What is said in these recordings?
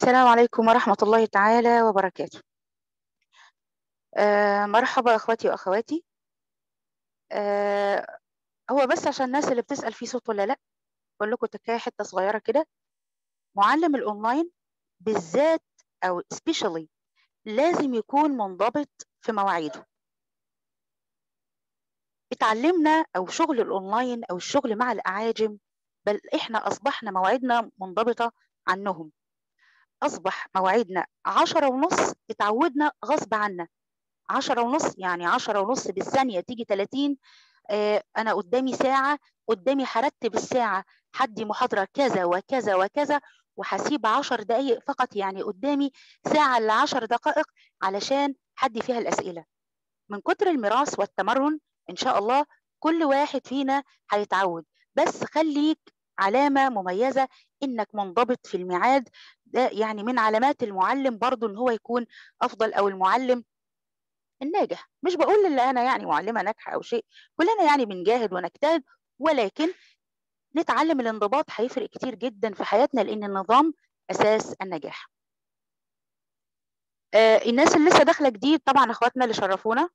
السلام عليكم ورحمة الله تعالى وبركاته آه مرحبا أخواتي وأخواتي آه هو بس عشان الناس اللي بتسأل في صوت ولا لأ بقول لكم تكاية حتة صغيرة كده معلم الأونلاين بالذات أو especially لازم يكون منضبط في مواعيده اتعلمنا أو شغل الأونلاين أو الشغل مع الأعاجم بل إحنا أصبحنا مواعيدنا منضبطة عنهم أصبح مواعيدنا عشرة ونص اتعودنا غصب عنا عشرة ونص يعني عشرة ونص بالثانية تيجي 30 آه أنا قدامي ساعة قدامي هرتب الساعة حدي محاضرة كذا وكذا وكذا وهسيب عشر دقايق فقط يعني قدامي ساعة لعشر دقائق علشان حدي فيها الأسئلة من كتر الميراث والتمرن إن شاء الله كل واحد فينا هيتعود بس خليك علامة مميزة إنك منضبط في الميعاد ده يعني من علامات المعلم برضو إن هو يكون أفضل أو المعلم الناجح مش بقول اللي أنا يعني معلمة ناجحة أو شيء كلنا يعني بنجاهد ونجتهد ولكن نتعلم الانضباط هيفرق كتير جدا في حياتنا لأن النظام أساس النجاح آه الناس اللي لسه داخلة جديد طبعا اخواتنا اللي شرفونا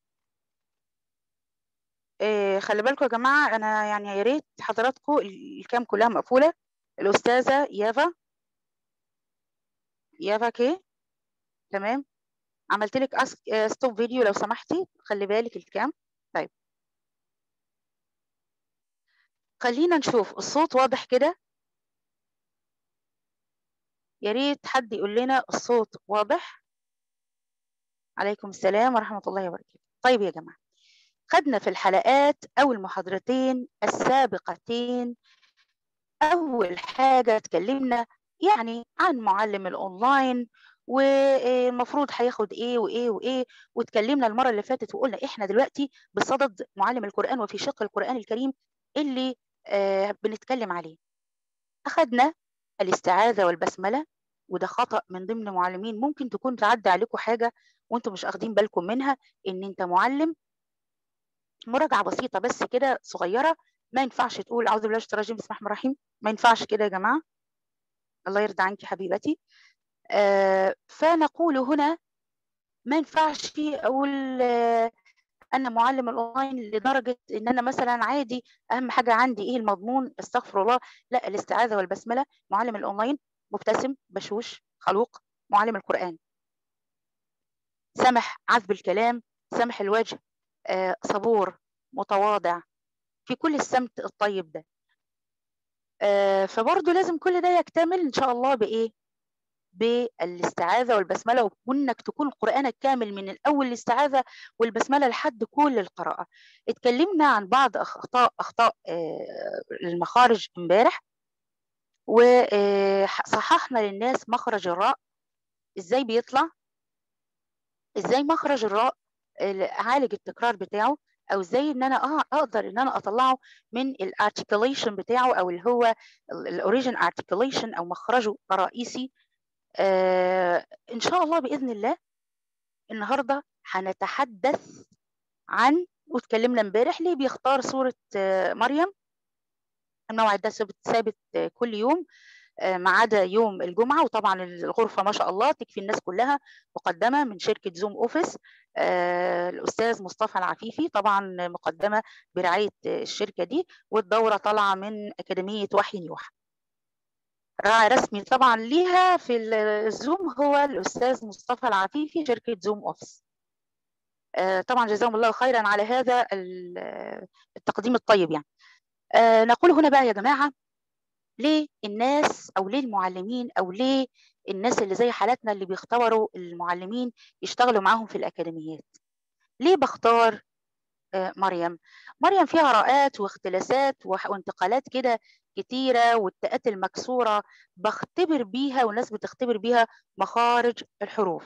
آه خلي بالكم يا جماعة أنا يعني يا ريت حضراتكم الكام كلها مقفولة الأستاذة يافا يافا كي تمام عملت لك ستوب فيديو لو سمحتي خلي بالك الكام طيب خلينا نشوف الصوت واضح كده يا ريت حد يقول لنا الصوت واضح عليكم السلام ورحمة الله وبركاته طيب يا جماعة خدنا في الحلقات أو المحاضرتين السابقتين أول حاجة اتكلمنا يعني عن معلم الأونلاين والمفروض هياخد ايه وايه وايه واتكلمنا المره اللي فاتت وقلنا احنا دلوقتي بصدد معلم القران وفي شق القران الكريم اللي آه بنتكلم عليه اخذنا الاستعاذه والبسمله وده خطا من ضمن معلمين ممكن تكون تعدي عليكم حاجه وانتم مش اخدين بالكم منها ان انت معلم مراجعه بسيطه بس كده صغيره ما ينفعش تقول اعوذ بالله من الرجيم بسم الله الرحمن الرحيم ما ينفعش كده يا جماعه الله يرضى عنك حبيبتي آه فنقول هنا ما ينفعش اقول آه انا معلم الاونلاين لدرجه ان انا مثلا عادي اهم حاجه عندي ايه المضمون استغفر الله لا الاستعاذه والبسمله معلم الاونلاين مبتسم بشوش خلوق معلم القران سمح عذب الكلام سمح الوجه آه صبور متواضع في كل السمت الطيب ده آه فبرضه لازم كل ده يكتمل ان شاء الله بايه بالاستعاذة والبسملة وانك تكون قرآنك كامل من الأول الاستعاذة والبسملة لحد كل القراءة اتكلمنا عن بعض أخطاء أخطاء المخارج امبارح وصححنا للناس مخرج الراء ازاي بيطلع ازاي مخرج الراء عالج التكرار بتاعه او ازاي ان انا اه اقدر ان انا اطلعه من الارتكليشن بتاعه او اللي هو الاوريجن ارتكليشن او مخرجه الرئيسي آه إن شاء الله بإذن الله النهاردة هنتحدث عن واتكلمنا امبارح ليه بيختار سورة آه مريم الموعد ده ثابت آه كل يوم ما عدا يوم الجمعة وطبعا الغرفة ما شاء الله تكفي الناس كلها مقدمة من شركة زوم أوفيس الأستاذ مصطفى العفيفي طبعا مقدمة برعاية الشركة دي والدورة طالعة من أكاديمية وحي نيوح راعي رسمي طبعا ليها في الزوم هو الاستاذ مصطفى العفيفي شركه زوم اوفيس طبعا جزاهم الله خيرا على هذا التقديم الطيب يعني نقول هنا بقى يا جماعه ليه الناس او ليه المعلمين او ليه الناس اللي زي حالاتنا اللي بيختبروا المعلمين يشتغلوا معاهم في الاكاديميات ليه بختار مريم مريم فيها راءات واختلاسات وانتقالات كده كتيرة والتاءات المكسورة بختبر بيها والناس بتختبر بيها مخارج الحروف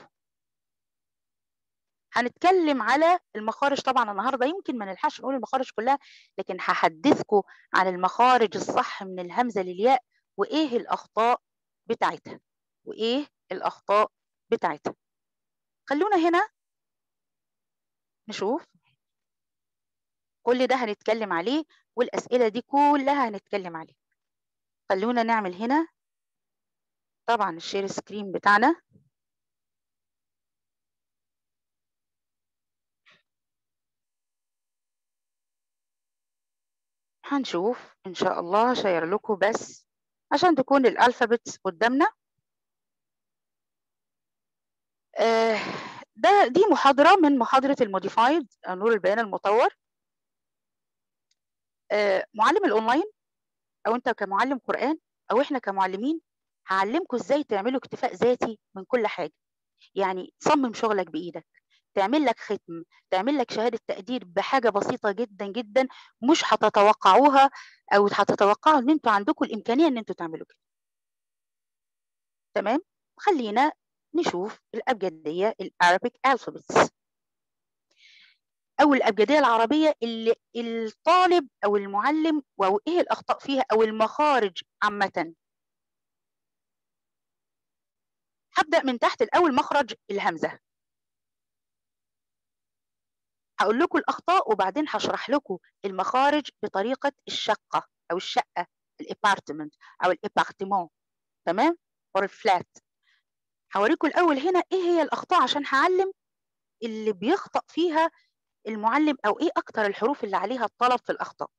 هنتكلم على المخارج طبعا النهارده يمكن ما نلحقش نقول المخارج كلها لكن هحدثكم عن المخارج الصح من الهمزه للياء وايه الاخطاء بتاعتها وايه الاخطاء بتاعتها خلونا هنا نشوف كل ده هنتكلم عليه والأسئلة دي كلها هنتكلم عليها خلونا نعمل هنا طبعا الشير سكرين بتاعنا هنشوف ان شاء الله هشير لكم بس عشان تكون الالفابت قدامنا آه ده دي محاضره من محاضره الموديفايد نور البيان المطور آه معلم الاونلاين او انت كمعلم قران او احنا كمعلمين هعلمكم ازاي تعملوا اكتفاء ذاتي من كل حاجه يعني تصمم شغلك بايدك تعمل لك ختم تعمل لك شهاده تقدير بحاجه بسيطه جدا جدا مش هتتوقعوها او هتتوقعوا ان انتوا عندكم الامكانيه ان انتوا تعملوا كده تمام خلينا نشوف الابجديه الارابيك alphabets او الابجديه العربيه اللي الطالب او المعلم او ايه الاخطاء فيها او المخارج عامه هبدا من تحت الاول مخرج الهمزه هقول لكم الاخطاء وبعدين هشرح لكم المخارج بطريقه الشقه او الشقه الابارتمنت او الابارتمون تمام اور الفلات هوريكم الاول هنا ايه هي الاخطاء عشان هعلم اللي بيخطأ فيها المعلم او ايه اكتر الحروف اللي عليها الطلب في الاخطاء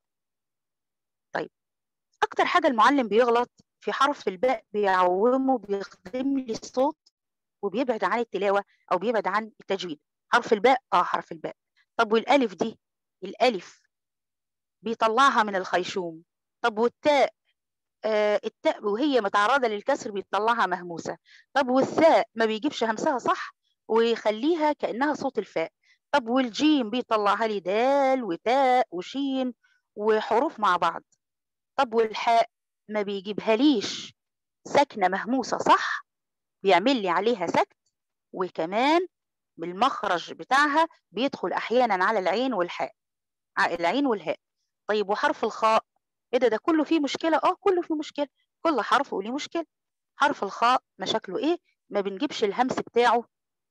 طيب اكتر حاجه المعلم بيغلط في حرف الباء بيعومه بيخدم لي الصوت وبيبعد عن التلاوه او بيبعد عن التجويد حرف الباء اه حرف الباء طب والالف دي الالف بيطلعها من الخيشوم طب والتاء آه التاء وهي متعرضه للكسر بيطلعها مهموسه طب والثاء ما بيجيبش همسها صح ويخليها كانها صوت الفاء طب والجيم بيطلعها لي دال وتاء وشين وحروف مع بعض طب والحاء ما بيجيبها ليش ساكنه مهموسه صح بيعمل لي عليها سكت وكمان بالمخرج بتاعها بيدخل احيانا على العين والحاء العين والهاء طيب وحرف الخاء ايه ده ده كله فيه مشكله اه كله فيه مشكله كل حرف وليه مشكله حرف الخاء مشاكله ايه ما بنجيبش الهمس بتاعه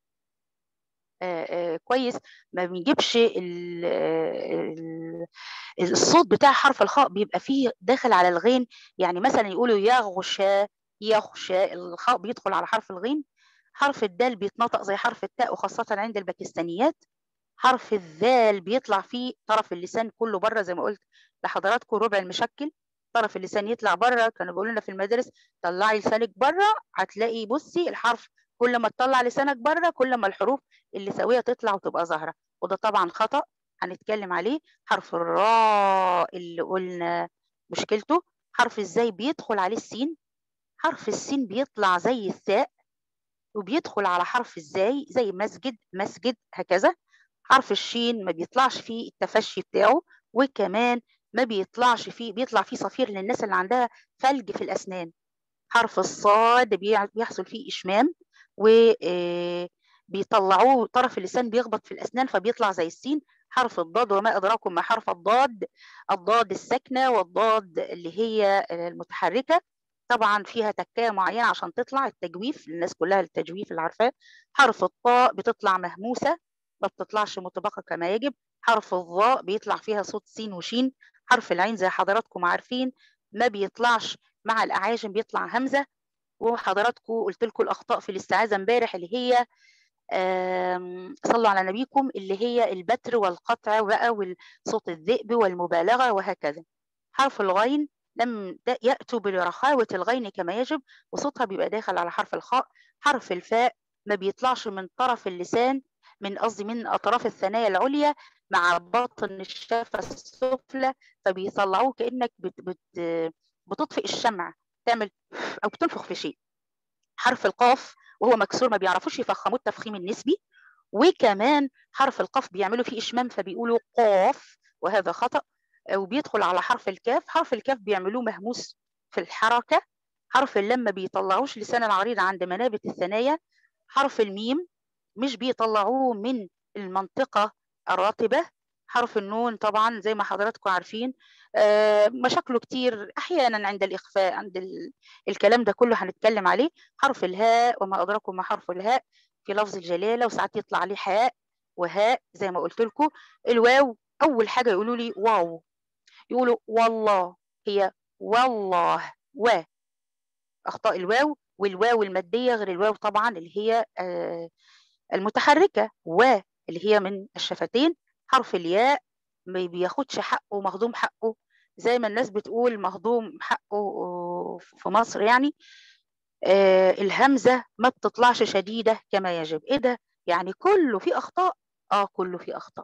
آآ آآ كويس ما بنجيبش ال ال الصوت بتاع حرف الخاء بيبقى فيه داخل على الغين يعني مثلا يقولوا يغشى يخشى الخاء بيدخل على حرف الغين حرف الدال بيتنطق زي حرف التاء وخاصة عند الباكستانيات حرف الذال بيطلع فيه طرف اللسان كله بره زي ما قلت لحضراتكم ربع المشكل طرف اللسان يطلع بره كانوا بيقولوا لنا في المدارس طلعي لسانك بره هتلاقي بصي الحرف كل ما تطلع لسانك بره كل ما الحروف اللي سويه تطلع وتبقى ظاهره وده طبعا خطا هنتكلم عليه حرف الراء اللي قلنا مشكلته حرف ازاي بيدخل عليه السين حرف السين بيطلع زي الثاء وبيدخل على حرف ازاي زي مسجد مسجد هكذا حرف الشين ما بيطلعش فيه التفشي بتاعه وكمان ما بيطلعش فيه بيطلع فيه صفير للناس اللي عندها فلج في الاسنان حرف الصاد بيحصل فيه اشمام وبيطلعوه طرف اللسان بيخبط في الاسنان فبيطلع زي السين حرف الضاد وما ادراكم ما حرف الضاد الضاد الساكنه والضاد اللي هي المتحركه طبعا فيها تكايه معينه عشان تطلع التجويف الناس كلها التجويف اللي عارفاه حرف الطاء بتطلع مهموسه ما بتطلعش مطبقه كما يجب حرف الظاء بيطلع فيها صوت سين وشين حرف العين زي حضراتكم عارفين ما بيطلعش مع الاعاجم بيطلع همزه وحضراتكم قلت لكم الاخطاء في الاستعاذه امبارح اللي هي صلوا على نبيكم اللي هي البتر والقطع بقى والصوت الذئب والمبالغه وهكذا حرف الغين لم ياتوا برخاوه الغين كما يجب وصوتها بيبقى داخل على حرف الخاء حرف الفاء ما بيطلعش من طرف اللسان من قصدي من اطراف الثنايا العليا مع بطن الشفه السفلى فبيطلعوه كانك بت بت بتطفئ الشمع تعمل او بتنفخ في شيء حرف القاف وهو مكسور ما بيعرفوش يفخموه التفخيم النسبي وكمان حرف القاف بيعملوا فيه اشمام فبيقولوا قاف وهذا خطا وبيدخل على حرف الكاف حرف الكاف بيعملوه مهموس في الحركه حرف اللام ما بيطلعوش لسان العريض عند منابت الثنايا حرف الميم مش بيطلعوه من المنطقه الرطبه حرف النون طبعا زي ما حضراتكم عارفين آه مشاكله كتير احيانا عند الاخفاء عند ال... الكلام ده كله هنتكلم عليه حرف الهاء وما ادراكم ما حرف الهاء في لفظ الجلاله وساعات يطلع عليه حاء وهاء زي ما قلت لكم الواو اول حاجه يقولوا لي واو يقولوا والله هي والله و اخطاء الواو والواو الماديه غير الواو طبعا اللي هي آه المتحركه و اللي هي من الشفتين حرف الياء ما بياخدش حقه مهضوم حقه زي ما الناس بتقول مهضوم حقه في مصر يعني آه الهمزه ما بتطلعش شديده كما يجب ايه ده يعني كله فيه اخطاء اه كله فيه اخطاء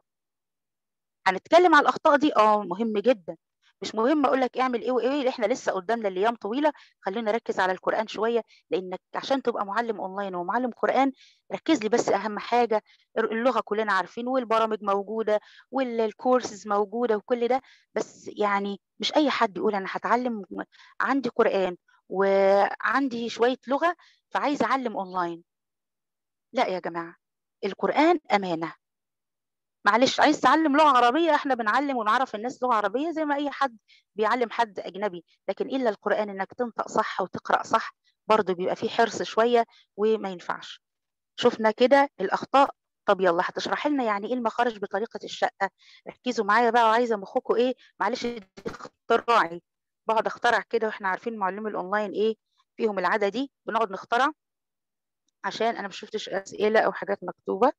هنتكلم على الاخطاء دي اه مهم جدا مش مهم اقول لك اعمل ايه وايه احنا لسه قدامنا الايام طويله خلينا نركز على القران شويه لانك عشان تبقى معلم اونلاين ومعلم قران ركز لي بس اهم حاجه اللغه كلنا عارفين والبرامج موجوده والكورسز موجوده وكل ده بس يعني مش اي حد يقول انا هتعلم عندي قران وعندي شويه لغه فعايز اعلم اونلاين لا يا جماعه القران امانه معلش عايز تعلم لغه عربيه احنا بنعلم ونعرف الناس لغه عربيه زي ما اي حد بيعلم حد اجنبي لكن الا القران انك تنطق صح وتقرا صح برضه بيبقى فيه حرص شويه وما ينفعش شفنا كده الاخطاء طب يلا هتشرح لنا يعني ايه المخارج بطريقه الشقه ركزوا معايا بقى وعايزه مخكم ايه معلش دي اختراعي بقعد اخترع كده واحنا عارفين معلمي الاونلاين ايه فيهم العاده دي بنقعد نخترع عشان انا ما شفتش اسئله او حاجات مكتوبه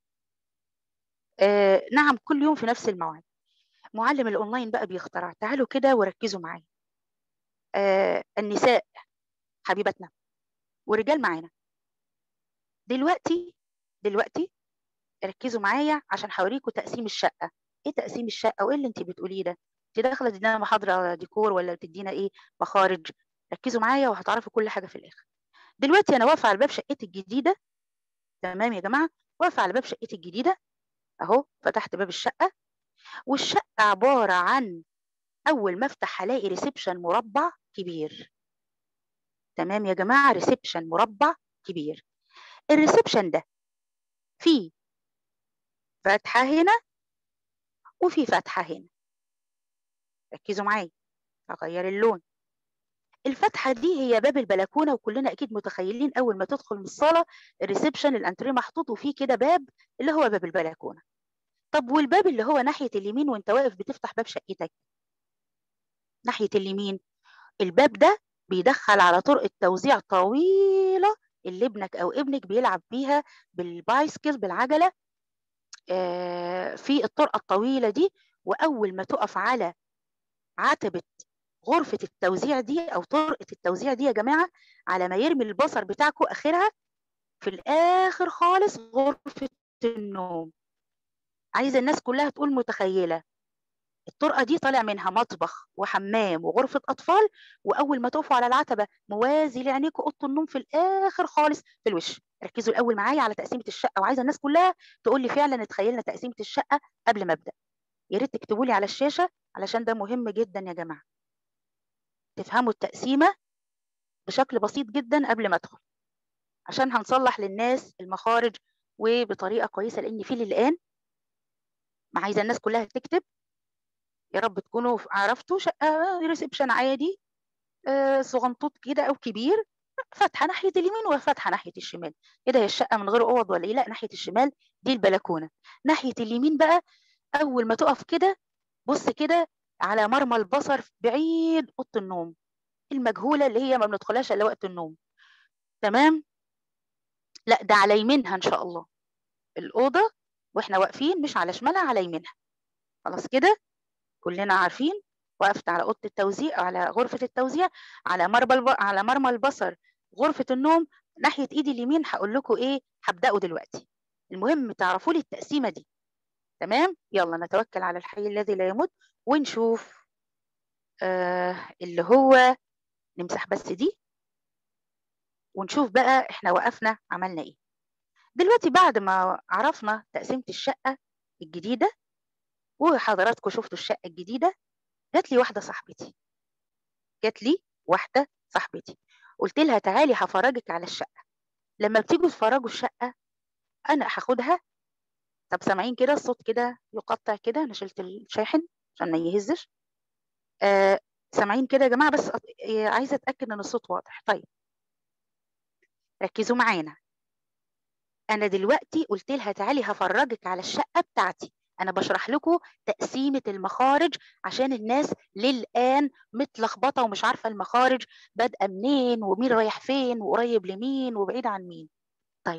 آه نعم كل يوم في نفس الموعد معلم الاونلاين بقى بيخترع تعالوا كده وركزوا معايا آه النساء حبيبتنا ورجال معانا دلوقتي دلوقتي ركزوا معايا عشان هوريكم تقسيم الشقه ايه تقسيم الشقه وايه اللي انت بتقوليه ده انت داخله تدينا محاضره ديكور ولا بتدينا ايه مخارج ركزوا معايا وهتعرفوا كل حاجه في الاخر دلوقتي انا واقفه على باب شقتي الجديده تمام يا جماعه واقفه على باب شقتي الجديده اهو فتحت باب الشقه والشقه عباره عن اول ما افتح هلاقي ريسبشن مربع كبير تمام يا جماعه ريسبشن مربع كبير الريسبشن ده فيه فتحه هنا وفي فتحه هنا ركزوا معايا هغير اللون الفتحه دي هي باب البلكونه وكلنا اكيد متخيلين اول ما تدخل من الصاله الريسبشن الانتريه محطوط وفيه كده باب اللي هو باب البلكونه طب والباب اللي هو ناحيه اليمين وانت واقف بتفتح باب شقتك ناحيه اليمين الباب ده بيدخل على طرقه توزيع طويله اللي ابنك او ابنك بيلعب بيها بالبايسكل بالعجله آه في الطرقه الطويله دي واول ما تقف على عتبه غرفه التوزيع دي او طرقه التوزيع دي يا جماعه على ما يرمي البصر بتاعكم اخرها في الاخر خالص غرفه النوم عايزه الناس كلها تقول متخيله الطرقه دي طالع منها مطبخ وحمام وغرفه اطفال واول ما تقفوا على العتبه موازي لعينيكم اوضه النوم في الاخر خالص في الوش ركزوا الاول معايا على تقسيمه الشقه وعايزه الناس كلها تقول لي فعلا اتخيلنا تقسيمه الشقه قبل ما ابدا يا ريت تكتبوا لي على الشاشه علشان ده مهم جدا يا جماعه تفهموا التقسيمه بشكل بسيط جدا قبل ما ادخل عشان هنصلح للناس المخارج وبطريقه كويسه لان في الان ما عايزه الناس كلها تكتب يا رب تكونوا عرفتوا شقه ريسبشن عادي آه صغنطوط كده او كبير فاتحه ناحيه اليمين وفاتحه ناحيه الشمال كده هي الشقه من غير اوض ولا ايه لا ناحيه الشمال دي البلكونه ناحيه اليمين بقى اول ما تقف كده بص كده على مرمى البصر بعيد اوضه النوم المجهوله اللي هي ما بندخلهاش الا وقت النوم تمام لا ده على يمينها ان شاء الله الاوضه واحنا واقفين مش على شمالها على يمينها خلاص كده كلنا عارفين وقفت على اوضه التوزيع على غرفه التوزيع على مرمى الب... على مرمى البصر غرفه النوم ناحيه ايدي اليمين هقول لكم ايه هبداه دلوقتي المهم تعرفوا لي التقسيمه دي تمام يلا نتوكل على الحي الذي لا يموت ونشوف آه اللي هو نمسح بس دي ونشوف بقى احنا وقفنا عملنا ايه دلوقتي بعد ما عرفنا تقسيمه الشقه الجديده وحضراتكم شفتوا الشقه الجديده جات لي واحده صاحبتي جات لي واحده صاحبتي قلت لها تعالي هفرجك على الشقه لما بتيجوا تفرجوا الشقه انا هاخدها طب سامعين كده الصوت كده يقطع كده انا شلت الشاحن عشان ما يهزش آه سامعين كده يا جماعه بس عايزه اتاكد ان الصوت واضح طيب ركزوا معانا انا دلوقتي قلت لها تعالي هفرجك على الشقه بتاعتي انا بشرح لكم تقسيمه المخارج عشان الناس للان متلخبطه ومش عارفه المخارج بادئه منين ومين رايح فين وقريب لمين وبعيد عن مين طيب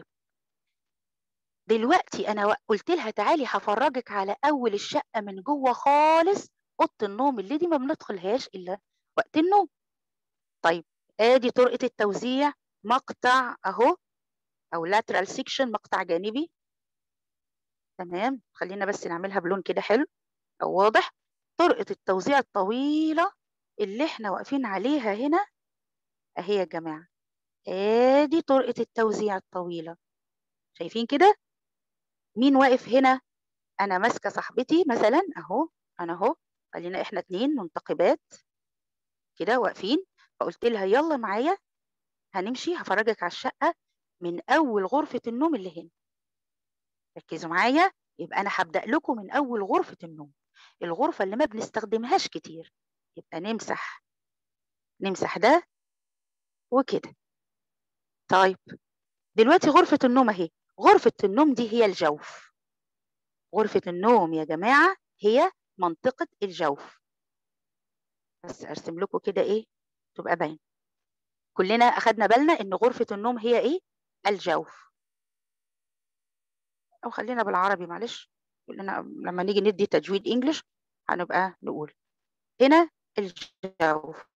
دلوقتي انا قلت لها تعالي هفرجك على اول الشقه من جوه خالص اوضه النوم اللي دي ما بندخلهاش الا وقت النوم طيب ادي طرقه التوزيع مقطع اهو او lateral section مقطع جانبي تمام خلينا بس نعملها بلون كده حلو او واضح طرقه التوزيع الطويله اللي احنا واقفين عليها هنا اهي يا جماعه ادي طرقه التوزيع الطويله شايفين كده مين واقف هنا انا ماسكه صاحبتي مثلا اهو انا اهو خلينا احنا اتنين منتقبات كده واقفين فقلت لها يلا معايا هنمشي هفرجك على الشقه من اول غرفه النوم اللي هنا ركزوا معايا يبقى انا هبدا لكم من اول غرفه النوم الغرفه اللي ما بنستخدمهاش كتير يبقى نمسح نمسح ده وكده طيب دلوقتي غرفه النوم اهي غرفه النوم دي هي الجوف غرفه النوم يا جماعه هي منطقه الجوف بس ارسم لكم كده ايه تبقى باين كلنا اخدنا بالنا ان غرفه النوم هي ايه الجوف او خلينا بالعربي معلش كلنا لما نيجي ندي تجويد انجلش هنبقى نقول هنا الجوف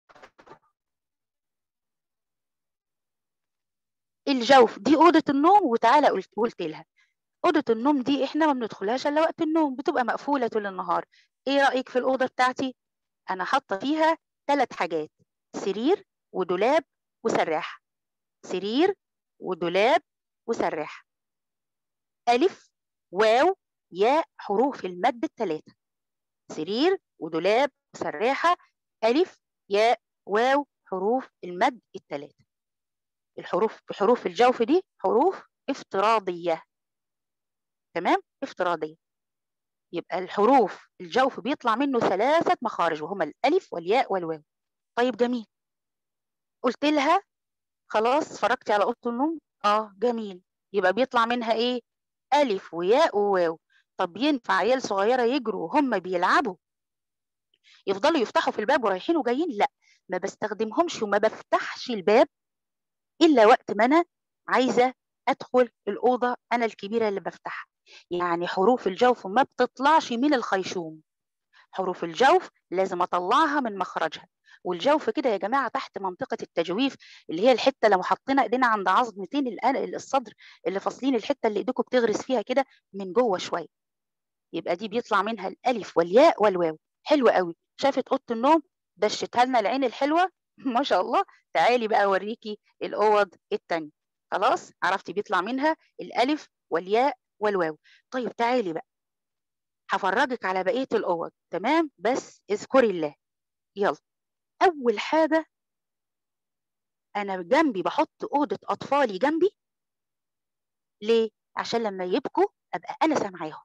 الجوف دي اوضه النوم وتعالى قلت قلت لها اوضه النوم دي احنا ما بندخلهاش الا وقت النوم بتبقى مقفوله طول النهار ايه رايك في الاوضه بتاعتي انا حاطه فيها ثلاث حاجات سرير ودولاب وسراحه سرير ودولاب وسراحه ألف واو ياء حروف المد الثلاثة سرير ودولاب وسراحة ألف ياء واو حروف المد الثلاثة الحروف بحروف الجوف دي حروف افتراضية تمام افتراضية يبقى الحروف الجوف بيطلع منه ثلاثة مخارج وهما الألف والياء والواو طيب جميل قلت لها خلاص اتفرجتي على أوضة النوم اه جميل يبقى بيطلع منها ايه ألف وياء وواو طب ينفع عيال صغيرة يجروا وهم بيلعبوا يفضلوا يفتحوا في الباب ورايحين وجايين لا ما بستخدمهمش وما بفتحش الباب إلا وقت ما أنا عايزة أدخل الأوضة أنا الكبيرة اللي بفتحها يعني حروف الجوف ما بتطلعش من الخيشوم حروف الجوف لازم أطلعها من مخرجها والجوف كده يا جماعة تحت منطقة التجويف اللي هي الحتة لو حطينا ايدينا عند عظمتين الصدر اللي فاصلين الحتة اللي ايديكم بتغرس فيها كده من جوه شوية يبقى دي بيطلع منها الألف والياء والواو حلوة قوي شافت أوضة النوم دشتها لنا العين الحلوة ما شاء الله تعالي بقى أوريكي الأوض التانية خلاص عرفتي بيطلع منها الألف والياء والواو طيب تعالي بقى هفرجك على بقية الأوض تمام بس اذكري الله يلا أول حاجة أنا جنبي بحط أوضة أطفالي جنبي ليه؟ عشان لما يبكوا أبقى أنا سامعاهم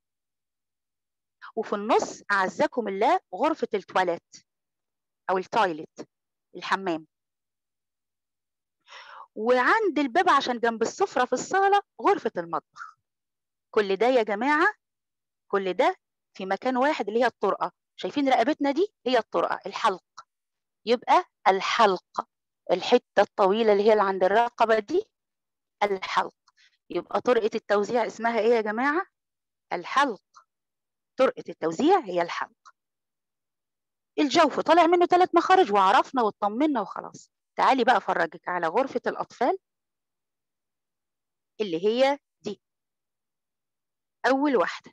وفي النص أعزكم الله غرفة التواليت أو التويلت الحمام وعند الباب عشان جنب السفرة في الصالة غرفة المطبخ كل ده يا جماعة كل ده في مكان واحد اللي هي الطرقة شايفين رقبتنا دي هي الطرقة الحلق يبقى الحلق الحتة الطويلة اللي هي اللي عند الرقبة دي الحلق يبقى طرقة التوزيع اسمها ايه يا جماعة الحلق طرقة التوزيع هي الحلق الجوف طالع منه ثلاث مخارج وعرفنا واطمنا وخلاص تعالي بقى افرجك على غرفة الأطفال اللي هي دي أول واحدة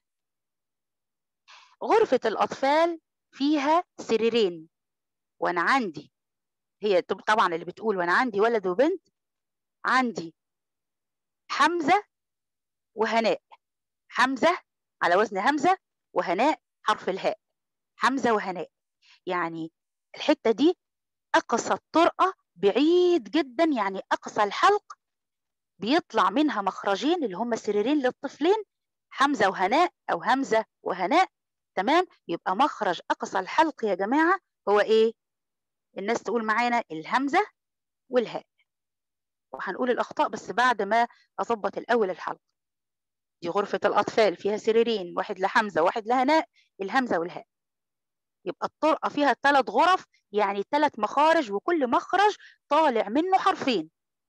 غرفة الأطفال فيها سريرين وأنا عندي هي طبعا اللي بتقول وأنا عندي ولد وبنت عندي حمزة وهناء حمزة على وزن همزة وهناء حرف الهاء حمزة وهناء يعني الحتة دي أقصى الطرقة بعيد جدا يعني أقصى الحلق بيطلع منها مخرجين اللي هم سريرين للطفلين حمزة وهناء أو همزة وهناء تمام يبقى مخرج أقصى الحلق يا جماعة هو إيه الناس تقول معانا الهمزة والهاء وهنقول الأخطاء بس بعد ما أظبط الأول الحلق دي غرفة الأطفال فيها سريرين واحد لحمزة وواحد لهناء الهمزة والهاء يبقى الطرقة فيها ثلاث غرف يعني ثلاث مخارج وكل مخرج طالع منه حرفين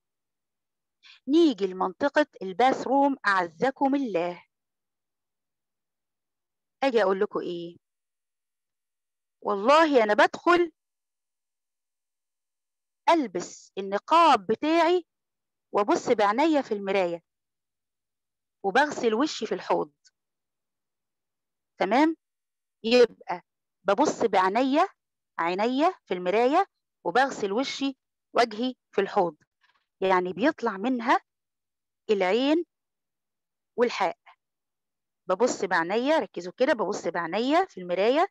نيجي لمنطقة الباث روم أعزكم الله أجي أقول لكم إيه والله أنا بدخل ألبس النقاب بتاعي وأبص بعينيا في المراية وبغسل وشي في الحوض تمام يبقى ببص بعينيا عينيا في المراية وبغسل وشي وجهي في الحوض يعني بيطلع منها العين والحاء ببص بعينيا ركزوا كده ببص بعينيا في المراية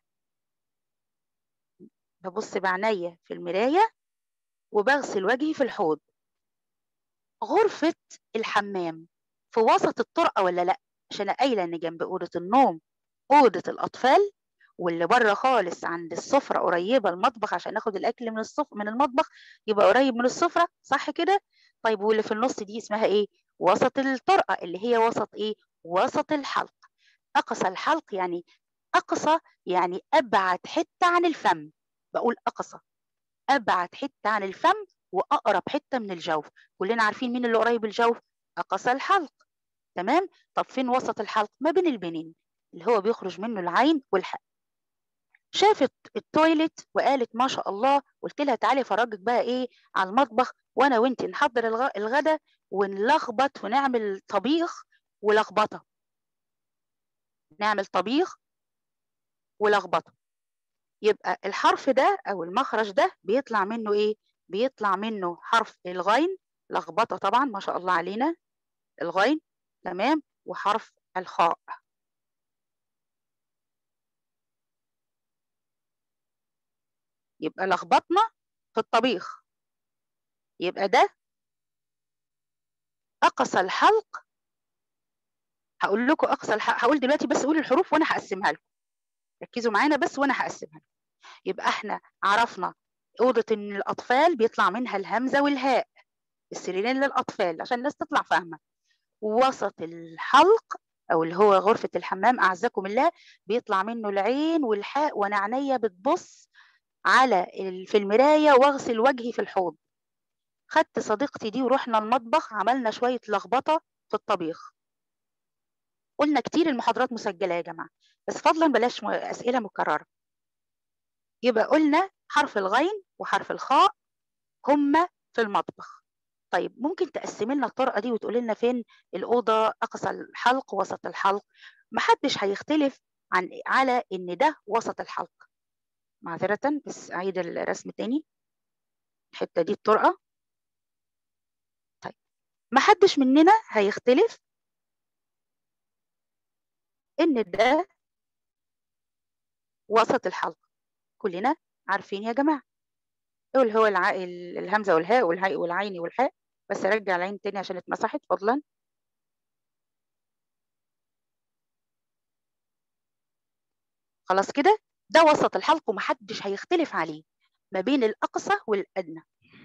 ببص بعينيا في المراية وبغسل وجهي في الحوض غرفة الحمام في وسط الطرقة ولا لأ عشان أنا قايلة إن جنب أوضة النوم أوضة الأطفال واللي بره خالص عند السفرة قريبة المطبخ عشان ناخد الأكل من الصف من المطبخ يبقى قريب من السفرة صح كده؟ طيب واللي في النص دي اسمها إيه؟ وسط الطرقة اللي هي وسط إيه؟ وسط الحلق أقصى الحلق يعني أقصى يعني أبعد حتة عن الفم بقول أقصى أبعد حتة عن الفم وأقرب حتة من الجوف كلنا عارفين مين اللي قريب الجوف أقصى الحلق تمام طب فين وسط الحلق ما بين البنين اللي هو بيخرج منه العين والحق شافت التويلت وقالت ما شاء الله قلت لها تعالي افرجك بقى ايه على المطبخ وانا وانت نحضر الغ... الغدا ونلخبط ونعمل طبيخ ولخبطه نعمل طبيخ ولخبطه يبقى الحرف ده او المخرج ده بيطلع منه ايه بيطلع منه حرف الغين لخبطه طبعا ما شاء الله علينا الغين تمام وحرف الخاء يبقى لخبطنا في الطبيخ يبقى ده أقصى الحلق هقول لكم أقصى الحلق هقول دلوقتي بس قول الحروف وأنا هقسمها لكم ركزوا معانا بس وأنا هقسمها لكم يبقى احنا عرفنا أوضة إن الأطفال بيطلع منها الهمزة والهاء السريرين للأطفال عشان الناس تطلع فاهمة وسط الحلق أو اللي هو غرفة الحمام أعزكم الله بيطلع منه العين والحاء وأنا عينيا بتبص على في المراية واغسل وجهي في الحوض خدت صديقتي دي ورحنا المطبخ عملنا شوية لخبطة في الطبيخ قلنا كتير المحاضرات مسجلة يا جماعة بس فضلا بلاش أسئلة مكررة يبقى قلنا حرف الغين وحرف الخاء هما في المطبخ طيب ممكن تقسمي لنا الطرقة دي وتقولي لنا فين الأوضة أقصى الحلق وسط الحلق محدش هيختلف عن على إن ده وسط الحلق معذرة بس أعيد الرسم تاني الحتة دي الطرقة طيب محدش مننا هيختلف إن ده وسط الحلق كلنا عارفين يا جماعة اللي هو الع... الهمزة والهاء والهاء والعين والحاء بس أرجع العين تاني عشان اتمسحت فضلا خلاص كده ده وسط الحلق ومحدش هيختلف عليه ما بين الأقصى والأدنى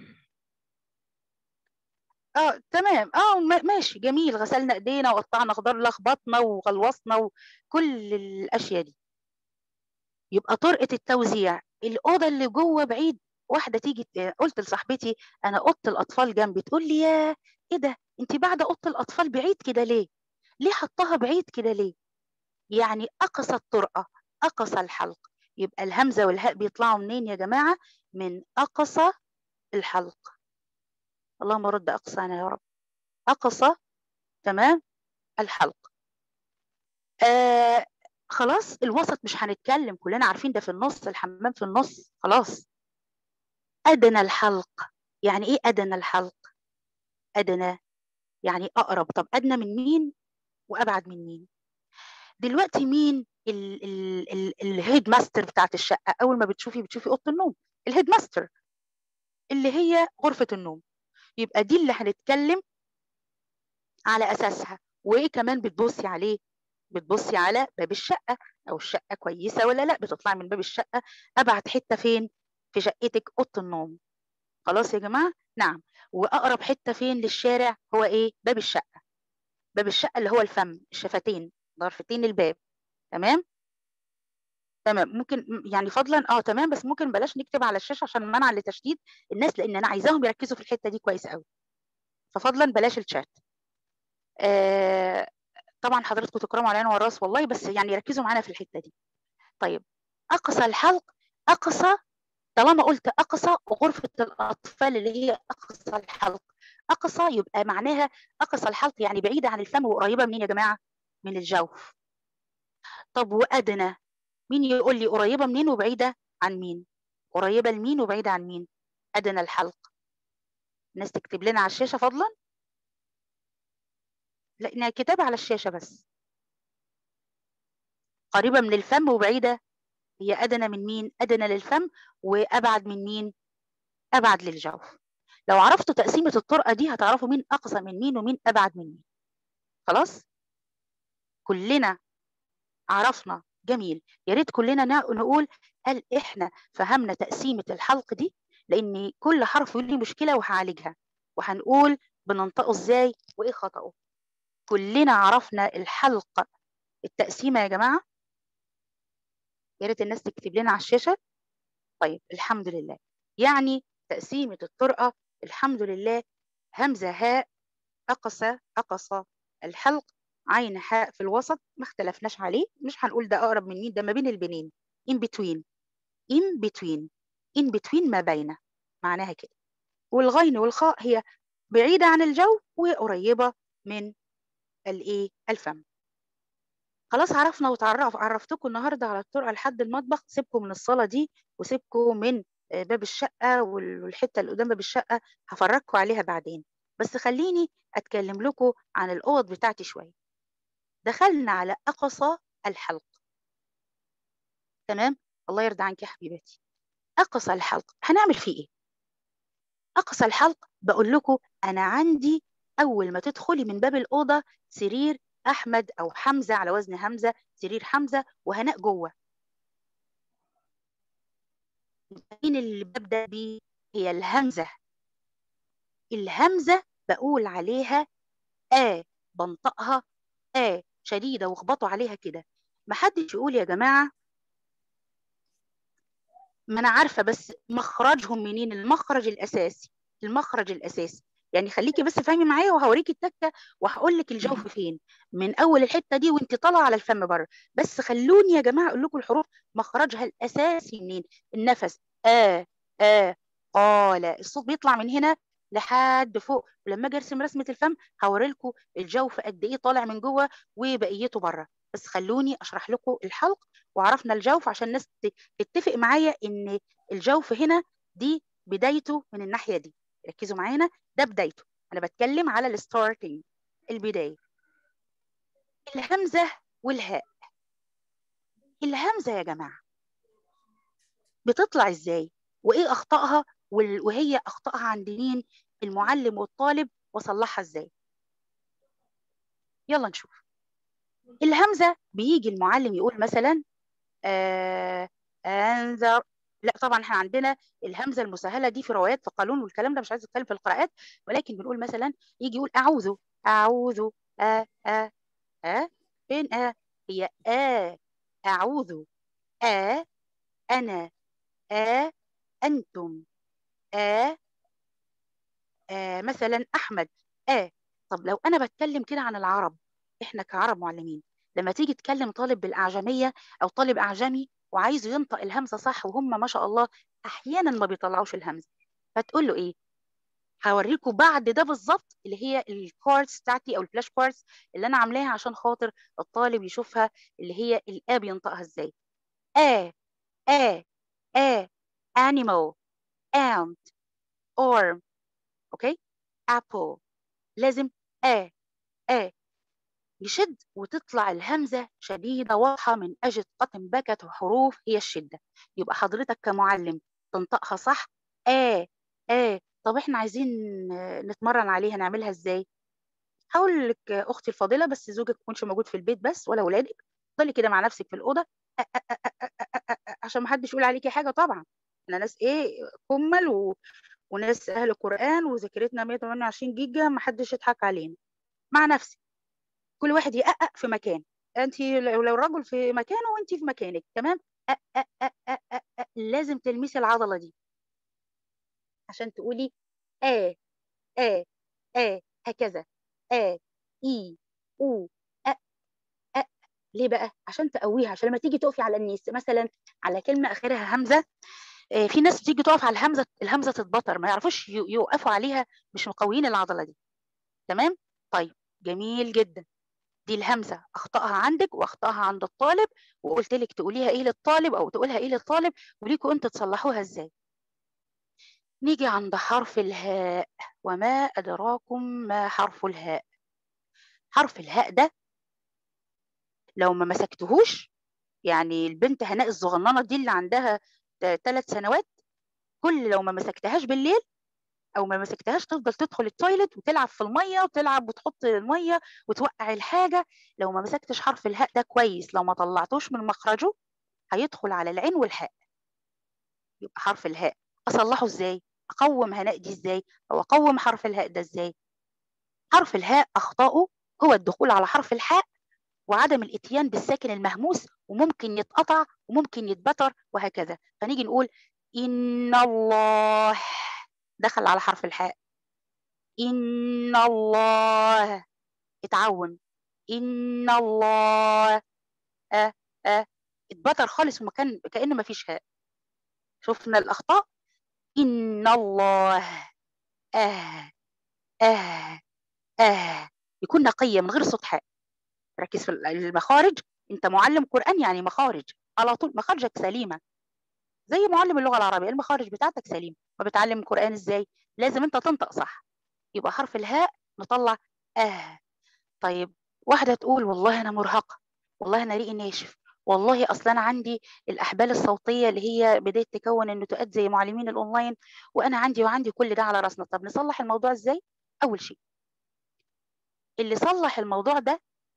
اه تمام اه ماشي جميل غسلنا ايدينا وقطعنا خضار لخبطنا وغلوصنا وكل الاشياء دي يبقى طرقه التوزيع الاوضه اللي جوه بعيد واحده تيجي قلت لصاحبتي انا اوضه الاطفال جنبي تقول لي يا ايه ده انت بعد اوضه الاطفال بعيد كده ليه ليه حطها بعيد كده ليه يعني اقصى الطرقه اقصى الحلق يبقى الهمزه والهاء بيطلعوا منين يا جماعه من اقصى الحلق اللهم رد اقصانا يا رب اقصى تمام الحلق آه خلاص الوسط مش هنتكلم كلنا عارفين ده في النص الحمام في النص خلاص أدنى الحلق يعني إيه أدنى الحلق أدنى يعني أقرب طب أدنى من مين وأبعد من مين دلوقتي مين الهيد ماستر بتاعت الشقة أول ما بتشوفي بتشوفي أوضة النوم الهيد ماستر اللي هي غرفة النوم يبقى دي اللي هنتكلم على أساسها وإيه كمان بتبصي عليه بتبصي على باب الشقة أو الشقة كويسة ولا لا بتطلعي من باب الشقة أبعد حتة فين في شقتك أوضة النوم خلاص يا جماعة نعم وأقرب حتة فين للشارع هو إيه باب الشقة باب الشقه اللي هو الفم الشفتين ضرفتين الباب تمام تمام ممكن يعني فضلا اه تمام بس ممكن بلاش نكتب على الشاشه عشان منع لتشتيت الناس لان انا عايزاهم يركزوا في الحته دي كويس قوي ففضلا بلاش الشات آه طبعا حضراتكم تكرموا على العين والراس والله بس يعني ركزوا معانا في الحته دي طيب اقصى الحلق اقصى طالما قلت اقصى غرفه الاطفال اللي هي اقصى الحلق اقصى يبقى معناها اقصى الحلق يعني بعيده عن الفم وقريبه منين يا جماعه من الجوف طب وادنى مين يقول لي قريبه منين وبعيده عن مين قريبه لمين وبعيده عن مين ادنى الحلق الناس تكتب لنا على الشاشه فضلا لا كتابة على الشاشة بس قريبة من الفم وبعيدة هي أدنى من مين؟ أدنى للفم وأبعد من مين؟ أبعد للجوف لو عرفتوا تقسيمة الطرقة دي هتعرفوا مين أقصى من مين ومين أبعد من مين خلاص؟ كلنا عرفنا جميل يا ريت كلنا نقول هل احنا فهمنا تقسيمة الحلق دي لأن كل حرف يقول لي مشكلة وهعالجها وهنقول بننطقه ازاي وايه خطأه كلنا عرفنا الحلق التقسيمة يا جماعة يا ريت الناس تكتب لنا على الشاشة طيب الحمد لله يعني تقسيمة الطرقة الحمد لله همزة هاء أقصى أقصى الحلق عين حاء في الوسط ما اختلفناش عليه مش هنقول ده أقرب من مين ده ما بين البنين in between in between in between ما بين معناها كده والغين والخاء هي بعيدة عن الجو وقريبة من الايه الفم خلاص عرفنا وتعرف عرفتكم النهارده على الطرقه لحد المطبخ سيبكم من الصاله دي وسيبكم من باب الشقه والحته اللي قدام باب الشقه هفرجكم عليها بعدين بس خليني اتكلم لكم عن الاوض بتاعتي شويه دخلنا على اقصى الحلق تمام الله يرضى عنك يا حبيبتي اقصى الحلق هنعمل فيه ايه اقصى الحلق بقول لكم انا عندي اول ما تدخلي من باب الاوضه سرير احمد او حمزه على وزن همزه سرير حمزه وهناء جوه مين اللي ببدا بيه هي الهمزه الهمزه بقول عليها ا بنطقها ا شديده واخبطوا عليها كده ما حدش يقول يا جماعه ما انا عارفه بس مخرجهم منين المخرج الاساسي المخرج الاساسي يعني خليكي بس فاهمي معايا وهوريكي التكه وهقول لك الجوف فين من اول الحته دي وانت طالعه على الفم بره بس خلوني يا جماعه اقول لكم الحروف مخرجها الاساسي منين النفس ا ا قال الصوت بيطلع من هنا لحد فوق ولما اجي ارسم رسمه الفم هوري لكم الجوف قد ايه طالع من جوه وبقيته بره بس خلوني اشرح لكم الحلق وعرفنا الجوف عشان الناس تتفق معايا ان الجوف هنا دي بدايته من الناحيه دي ركزوا معانا ده بدايته انا بتكلم على الستارتنج البدايه الهمزه والهاء الهمزه يا جماعه بتطلع ازاي وايه اخطائها وهي اخطائها عند مين المعلم والطالب وصلحها ازاي يلا نشوف الهمزه بيجي المعلم يقول مثلا آه انذر لا طبعا احنا عندنا الهمزه المسهله دي في روايات في قانون والكلام ده مش عايز اتكلم في القراءات ولكن بنقول مثلا يجي يقول اعوذ اعوذ ا ا ا فين ا هي ا اعوذ ا انا ا انتم ا, آ مثلا احمد ا طب لو انا بتكلم كده عن العرب احنا كعرب معلمين لما تيجي تكلم طالب بالاعجميه او طالب اعجمي وعايزه ينطق الهمزه صح وهم ما شاء الله احيانا ما بيطلعوش الهمزه فتقول له ايه هوريكم بعد ده بالظبط اللي هي الكوردز بتاعتي او الفلاش كوردز اللي انا عاملاها عشان خاطر الطالب يشوفها اللي هي الآ بينطقها ازاي آ آ آ animal ant arm اوكي apple لازم آ آ يشد وتطلع الهمزة شديدة واضحة من أجل قتم بكت حروف هي الشدة يبقى حضرتك كمعلم تنطقها صح آه آه طب احنا عايزين نتمرن عليها نعملها ازاي هقول لك اختي الفاضله بس زوجك ما يكونش موجود في البيت بس ولا اولادك ضلي كده مع نفسك في الاوضه أ أ أ عشان ما حدش يقول عليكي حاجه طبعا احنا ناس ايه كمل و... وناس اهل قران وذاكرتنا 128 جيجا ما حدش يضحك علينا مع نفسك كل واحد يقق في مكان انت لو لو الرجل في مكانه وانت في مكانك تمام أ أ أ أ أ أ. لازم تلمسي العضله دي عشان تقولي ا ا ا هكذا ا اي او أ أ ليه بقى عشان تقويها عشان لما تيجي تقفي على النيس مثلا على كلمه اخرها همزه آه، في ناس بتيجي تقف على الهمزه الهمزه تتبطر ما يعرفوش يو- يوقفوا عليها مش مقويين العضله دي تمام طيب جميل جدا دي الهمزه اخطائها عندك واخطائها عند الطالب وقلت لك تقوليها ايه للطالب او تقولها ايه للطالب وليكوا انتوا تصلحوها ازاي نيجي عند حرف الهاء وما ادراكم ما حرف الهاء حرف الهاء ده لو ما مسكتهوش يعني البنت هناء الصغننه دي اللي عندها ثلاث سنوات كل لو ما مسكتهاش بالليل او ما مسكتهاش تفضل تدخل التويلت وتلعب في الميه وتلعب وتحط الميه وتوقع الحاجه لو ما مسكتش حرف الهاء ده كويس لو ما طلعتوش من مخرجه هيدخل على العين والحاء يبقى حرف الهاء اصلحه ازاي اقوم هناء دي ازاي او اقوم حرف الهاء ده ازاي حرف الهاء اخطائه هو الدخول على حرف الحاء وعدم الاتيان بالساكن المهموس وممكن يتقطع وممكن يتبتر وهكذا فنيجي نقول ان الله دخل على حرف الحاء إن الله اتعون إن الله أه أه اتبتر خالص في مكان كأنه ما فيش هاء شفنا الأخطاء إن الله آه آه آه يكون نقية من غير صوت حاء ركز في المخارج أنت معلم قرآن يعني مخارج على طول مخارجك سليمة زي معلم اللغة العربية المخارج بتاعتك سليمة وبتعلم القرآن إزاي لازم أنت تنطق صح يبقى حرف الهاء نطلع آه طيب واحدة تقول والله أنا مرهقة والله أنا ريقي ناشف والله أصل أنا عندي الأحبال الصوتية اللي هي بدأت تكون النتوءات زي معلمين الأونلاين وأنا عندي وعندي كل ده على راسنا طب نصلح الموضوع إزاي؟ أول شيء اللي صلح الموضوع ده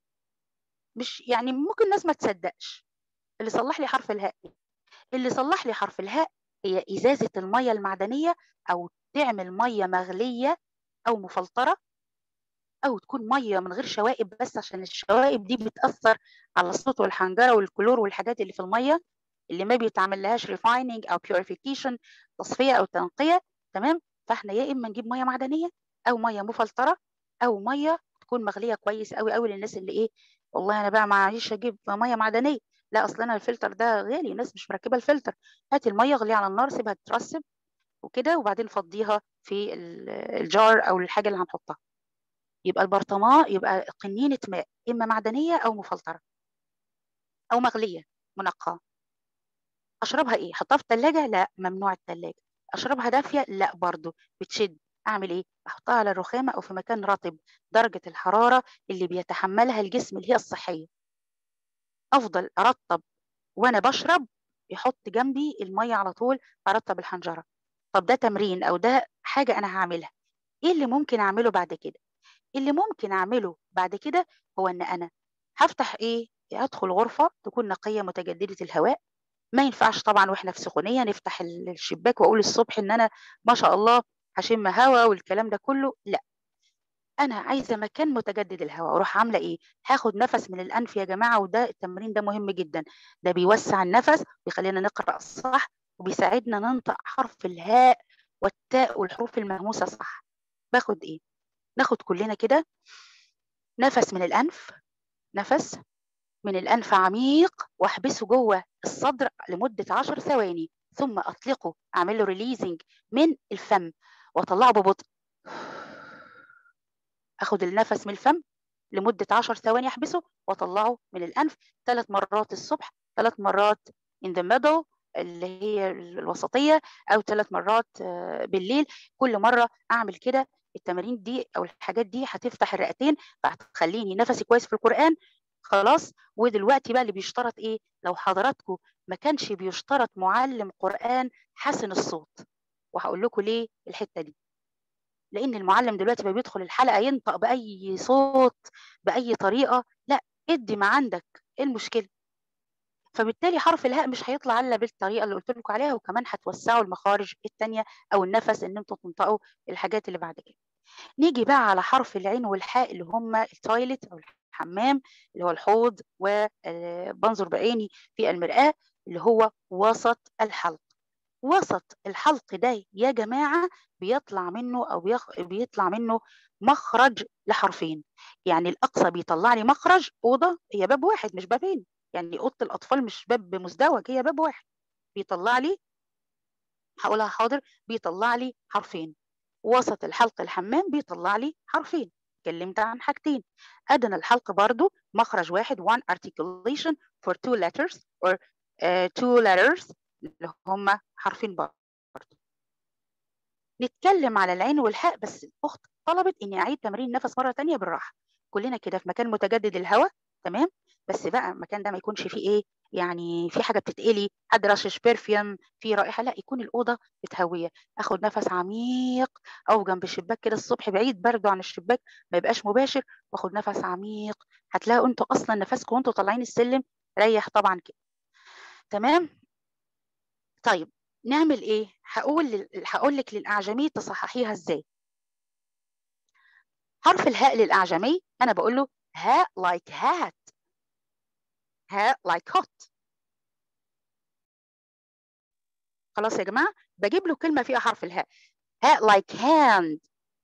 مش يعني ممكن الناس ما تصدقش اللي صلح لي حرف الهاء اللي صلح لي حرف الهاء هي إزازة المية المعدنية أو تعمل مية مغلية أو مفلترة او تكون ميه من غير شوائب بس عشان الشوائب دي بتاثر على الصوت والحنجره والكلور والحاجات اللي في الميه اللي ما بيتعمل لهاش ريفايننج او بيوريفيكيشن تصفيه او تنقيه تمام فاحنا يا اما نجيب ميه معدنيه او ميه مفلتره او ميه تكون مغليه كويس قوي قوي للناس اللي ايه والله انا بقى معيش اجيب ميه معدنيه لا اصل انا الفلتر ده غالي الناس مش مركبه الفلتر هات الميه غليها على النار سيبها تترسب وكده وبعدين فضيها في الجار او الحاجه اللي هنحطها يبقى البرطمان يبقى قنينة ماء إما معدنية أو مفلترة أو مغلية منقاة أشربها إيه؟ أحطها في التلاجة؟ لا ممنوع التلاجة أشربها دافية؟ لا برضو بتشد أعمل إيه؟ أحطها على الرخامة أو في مكان رطب درجة الحرارة اللي بيتحملها الجسم اللي هي الصحية أفضل أرطب وأنا بشرب يحط جنبي المية على طول أرطب الحنجرة طب ده تمرين أو ده حاجة أنا هعملها إيه اللي ممكن أعمله بعد كده؟ اللي ممكن اعمله بعد كده هو ان انا هفتح ايه ادخل غرفه تكون نقيه متجدده الهواء ما ينفعش طبعا واحنا في سخونيه نفتح الشباك واقول الصبح ان انا ما شاء الله هشم هوا والكلام ده كله لا انا عايزه مكان متجدد الهواء اروح عامله ايه هاخد نفس من الانف يا جماعه وده التمرين ده مهم جدا ده بيوسع النفس بيخلينا نقرا صح وبيساعدنا ننطق حرف الهاء والتاء والحروف المهموسه صح باخد ايه ناخد كلنا كده نفس من الأنف نفس من الأنف عميق واحبسه جوه الصدر لمدة عشر ثواني ثم أطلقه أعمل له ريليزنج من الفم وأطلعه ببطء أخد النفس من الفم لمدة عشر ثواني أحبسه وأطلعه من الأنف ثلاث مرات الصبح ثلاث مرات in the middle اللي هي الوسطية أو ثلاث مرات بالليل كل مرة أعمل كده التمارين دي او الحاجات دي هتفتح الرئتين فهتخليني نفسي كويس في القران خلاص ودلوقتي بقى اللي بيشترط ايه لو حضراتكم ما كانش بيشترط معلم قران حسن الصوت وهقول لكم ليه الحته دي لان المعلم دلوقتي بقى بيدخل الحلقه ينطق باي صوت باي طريقه لا ادي ما عندك ايه المشكله فبالتالي حرف الهاء مش هيطلع الا بالطريقه اللي قلت لكم عليها وكمان هتوسعوا المخارج الثانيه او النفس ان انتم تنطقوا الحاجات اللي بعد كده نيجي بقى على حرف العين والحاء اللي هم التويلت او الحمام اللي هو الحوض وبنظر بعيني في المرآة اللي هو وسط الحلق وسط الحلق ده يا جماعة بيطلع منه أو بيخ... بيطلع منه مخرج لحرفين يعني الأقصى بيطلع لي مخرج أوضة هي باب واحد مش بابين يعني أوضة الأطفال مش باب مزدوج هي باب واحد بيطلع لي هقولها حاضر بيطلع لي حرفين وسط الحلق الحمام بيطلع لي حرفين اتكلمت عن حاجتين أدنى الحلق برضو مخرج واحد one articulation for two letters or uh, two letters اللي هم حرفين برضو نتكلم على العين والحاء بس الأخت طلبت إني أعيد تمرين نفس مرة تانية بالراحة كلنا كده في مكان متجدد الهواء تمام بس بقى المكان ده ما يكونش فيه إيه يعني في حاجة بتتقلي حد رشش برفيوم في رائحة لا يكون الأوضة متهوية اخد نفس عميق او جنب الشباك كده الصبح بعيد برده عن الشباك ما يبقاش مباشر واخد نفس عميق هتلاقوا انتوا اصلا نفسكم وانتوا طالعين السلم ريح طبعا كده تمام طيب نعمل ايه هقول هقول لك للاعجمي تصححيها ازاي حرف الهاء للاعجمي انا بقول له هاء like hat هاء like hot خلاص يا جماعه بجيب له كلمه فيها حرف الهاء هاء like hand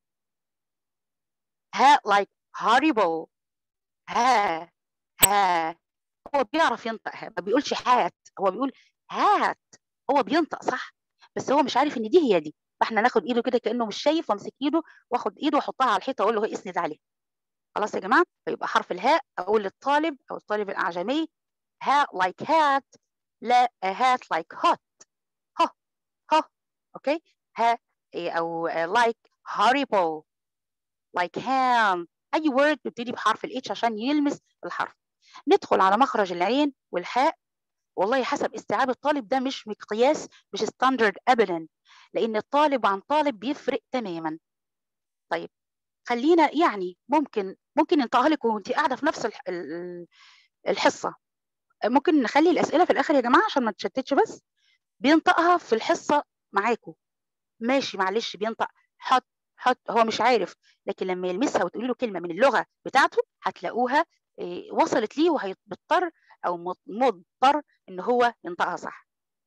هاء like horrible ها ها هو بيعرف ينطق ها ما بيقولش هات هو بيقول هات هو بينطق صح بس هو مش عارف ان دي هي دي فاحنا ناخد ايده كده كانه مش شايف وامسك ايده واخد ايده واحطها على الحيطه واقول له هي اسند عليها خلاص يا جماعه فيبقى حرف الهاء اقول للطالب او الطالب الاعجمي ها like hat لا هات like hot ها ها اوكي ها او like horrible like ham اي word بيبتدي بحرف الاتش عشان يلمس الحرف ندخل على مخرج العين والحاء والله حسب استيعاب الطالب ده مش مقياس مش ستاندرد ابدا لان الطالب عن طالب بيفرق تماما طيب خلينا يعني ممكن ممكن ننطقها لك وانت قاعده في نفس الحصه ممكن نخلي الاسئله في الاخر يا جماعه عشان ما تشتتش بس بينطقها في الحصه معاكم ماشي معلش بينطق حط حط هو مش عارف لكن لما يلمسها وتقولي له كلمه من اللغه بتاعته هتلاقوها وصلت ليه وهيضطر او مضطر ان هو ينطقها صح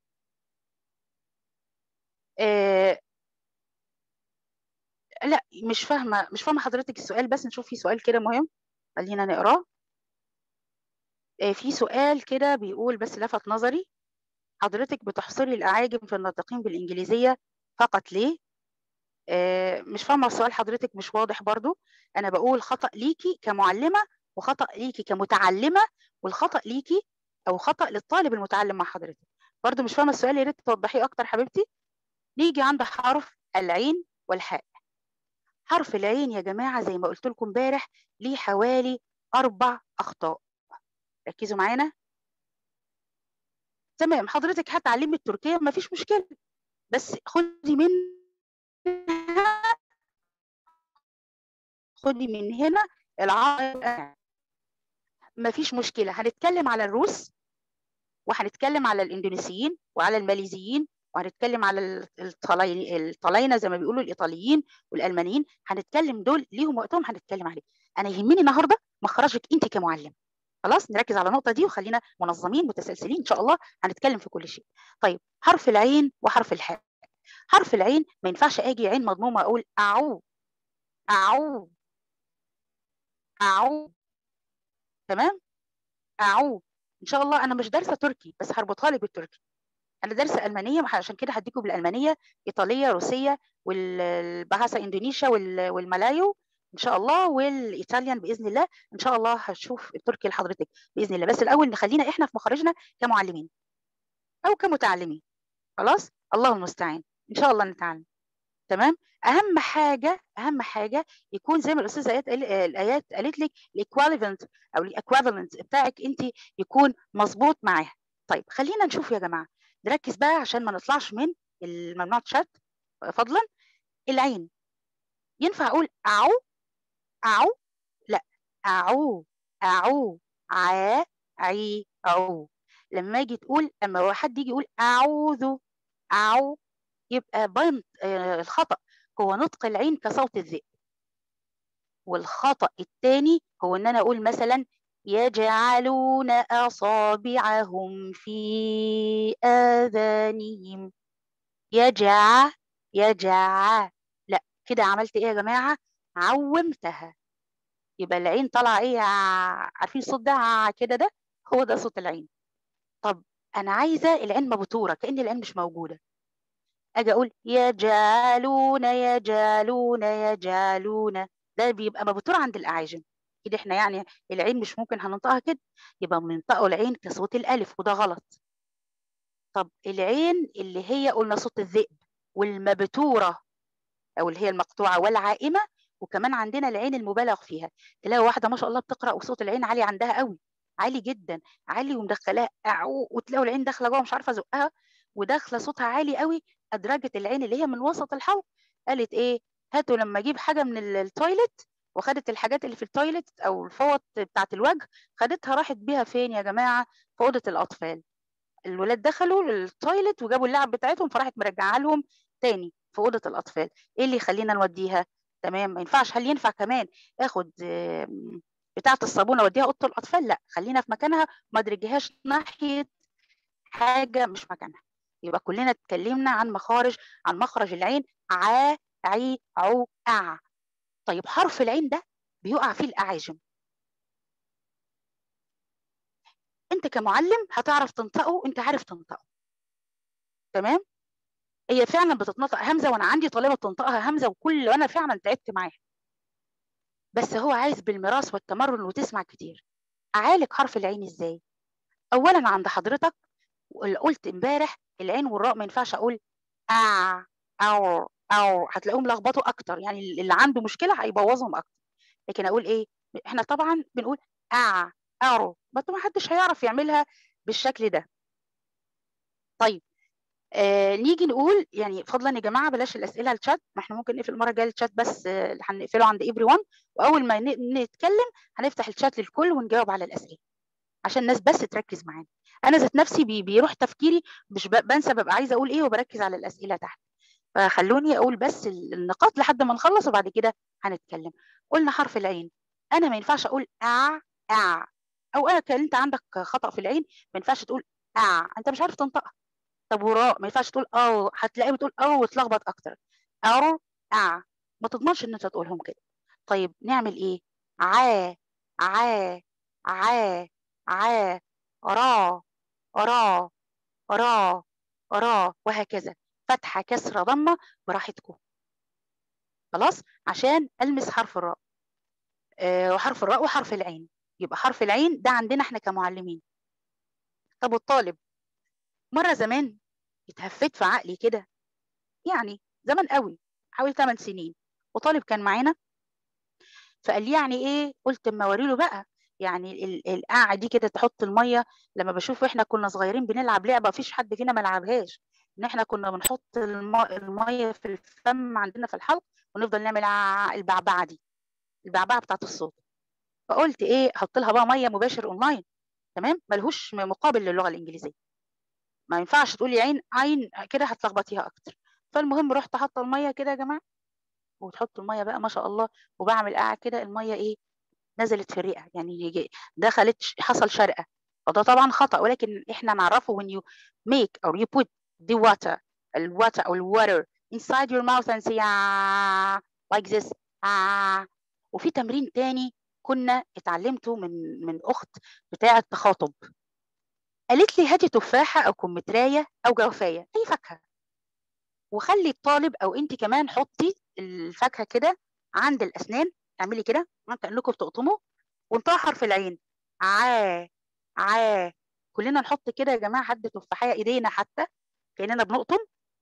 آه لا مش فاهمه مش فاهمه حضرتك السؤال بس نشوف في سؤال كده مهم خلينا نقراه آه في سؤال كده بيقول بس لفت نظري حضرتك بتحصري الاعاجم في الناطقين بالانجليزيه فقط ليه آه مش فاهمه السؤال حضرتك مش واضح برضو انا بقول خطا ليكي كمعلمه وخطا ليكي كمتعلمه والخطا ليكي او خطا للطالب المتعلم مع حضرتك برضو مش فاهمه السؤال يا ريت توضحيه اكتر حبيبتي نيجي عند حرف العين والحاء حرف العين يا جماعه زي ما قلت لكم امبارح ليه حوالي اربع اخطاء ركزوا معانا تمام حضرتك هتعلمي التركيه ما فيش مشكله بس خدي من خدي من هنا العائق ما فيش مشكله هنتكلم على الروس وهنتكلم على الاندونيسيين وعلى الماليزيين وهنتكلم على الطلاينه زي ما بيقولوا الايطاليين والالمانيين هنتكلم دول ليهم وقتهم هنتكلم عليه انا يهمني النهارده مخرجك انت كمعلم خلاص نركز على النقطه دي وخلينا منظمين متسلسلين ان شاء الله هنتكلم في كل شيء طيب حرف العين وحرف الحاء حرف العين ما ينفعش اجي عين مضمومه اقول اعو اعو اعو تمام اعو ان شاء الله انا مش دارسه تركي بس هربطها لك بالتركي انا دارسه المانيه عشان كده هديكم بالالمانيه ايطاليه روسيه والبهاسه اندونيسيا والملايو ان شاء الله والايطاليان باذن الله ان شاء الله هشوف التركي لحضرتك باذن الله بس الاول نخلينا احنا في مخارجنا كمعلمين او كمتعلمين خلاص الله المستعان ان شاء الله نتعلم تمام اهم حاجه اهم حاجه يكون زي ما الاستاذه ايات الايات قالت لك الايكواليفنت او الايكوالنت بتاعك انت يكون مظبوط معاها طيب خلينا نشوف يا جماعه نركز بقى عشان ما نطلعش من الممنوع شات فضلا العين ينفع اقول اعو اعو لا اعو اعو ع عي عو لما اجي تقول اما حد يجي يقول اعوذ اعو يبقى باين آه الخطا هو نطق العين كصوت الذئب والخطا الثاني هو ان انا اقول مثلا يجعلون اصابعهم في اذانهم يجع يجع لا كده عملت ايه يا جماعه عومتها يبقى العين طالعه ايه ع- عارفين الصوت ده ع- كده ده هو ده صوت العين طب انا عايزه العين مبتوره كأن العين مش موجوده اجي اقول يجعلون يجعلون يجعلون ده بيبقى مبتور عند الاعاجم كده احنا يعني العين مش ممكن هننطقها كده يبقى بننطقوا العين كصوت الالف وده غلط طب العين اللي هي قلنا صوت الذئب والمبتوره او اللي هي المقطوعه والعائمه وكمان عندنا العين المبالغ فيها تلاقي واحده ما شاء الله بتقرا وصوت العين عالي عندها قوي عالي جدا عالي ومدخلاه أعو وتلاقوا العين داخله جوه مش عارفه ازقها وداخله صوتها عالي قوي ادرجت العين اللي هي من وسط الحلق قالت ايه هاتوا لما اجيب حاجه من ال- التويلت وخدت الحاجات اللي في التويلت او الفوط بتاعت الوجه خدتها راحت بيها فين يا جماعه في اوضه الاطفال الولاد دخلوا التويلت وجابوا اللعب بتاعتهم فراحت مرجعها لهم تاني في اوضه الاطفال ايه اللي يخلينا نوديها تمام ما ينفعش هل ينفع كمان اخد آم، بتاعه الصابونه اوديها اوضه الاطفال لا خلينا في مكانها ما ادرجهاش ناحيه حاجه مش مكانها يبقى كلنا اتكلمنا عن مخارج عن مخرج العين ع عي عو اع طيب حرف العين ده بيقع فيه الاعاجم انت كمعلم هتعرف تنطقه انت عارف تنطقه تمام هي فعلا بتتنطق همزه وانا عندي طالبه بتنطقها همزه وكل وانا فعلا تعبت معاها بس هو عايز بالمراس والتمرن وتسمع كتير اعالج حرف العين ازاي اولا عند حضرتك واللي قلت امبارح العين والراء ما ينفعش اقول ا او او هتلاقيهم لخبطوا اكتر يعني اللي عنده مشكله هيبوظهم اكتر لكن اقول ايه احنا طبعا بنقول ا او بس ما حدش هيعرف يعملها بالشكل ده طيب آه نيجي نقول يعني فضلا يا جماعه بلاش الاسئله الشات ما احنا ممكن نقفل المره الجايه الشات بس آه، هنقفله عند ايفري ون واول ما ن- نتكلم هنفتح الشات للكل ونجاوب على الاسئله عشان الناس بس تركز معانا انا ذات نفسي بي بيروح تفكيري مش ب- بنسى ببقى عايزه اقول ايه وبركز على الاسئله تحت فخلوني اقول بس ال- النقاط لحد ما نخلص وبعد كده هنتكلم قلنا حرف العين انا ما ينفعش اقول ا ا او انا كان انت عندك خطا في العين ما ينفعش تقول ا انت مش عارف تنطقها طب وراء ما ينفعش تقول او هتلاقيه بتقول او وتلخبط اكتر او ا ما تضمنش ان انت تقولهم كده طيب نعمل ايه ع ع ع ع را را را را وهكذا فتحه كسره ضمه براحتكم خلاص عشان المس حرف الراء آه وحرف الراء وحرف العين يبقى حرف العين ده عندنا احنا كمعلمين طب والطالب مره زمان اتهفت في عقلي كده يعني زمان قوي حوالي 8 سنين وطالب كان معانا فقال لي يعني ايه قلت اما اوري له بقى يعني ال- القاع دي كده تحط الميه لما بشوف احنا كنا صغيرين بنلعب لعبه مفيش حد فينا ما لعبهاش ان احنا كنا بنحط الم- الميه في الفم عندنا في الحلق ونفضل نعمل ع- البعبعه دي البعبعه بتاعت الصوت فقلت ايه احط لها بقى ميه مباشر اونلاين تمام ملهوش مقابل للغه الانجليزيه ما ينفعش تقولي عين عين كده هتلخبطيها اكتر فالمهم رحت حاطه الميه كده يا جماعه وتحط الميه بقى ما شاء الله وبعمل قاعد كده الميه ايه نزلت في الرئه يعني يجي دخلت ش- حصل شرقه فده طبعا خطا ولكن احنا نعرفه when you make or you put the water الwater او الwater inside your mouth and say ah, like this ah. وفي تمرين تاني كنا اتعلمته من من اخت بتاعه تخاطب قالت لي هاتي تفاحه او كمثريه او جوافيه اي فاكهه وخلي الطالب او انت كمان حطي الفاكهه كده عند الاسنان اعملي كده كانكم بتقطموا وانطقي حرف العين ع ع كلنا نحط كده يا جماعه حد تفاحيه ايدينا حتى كاننا بنقطم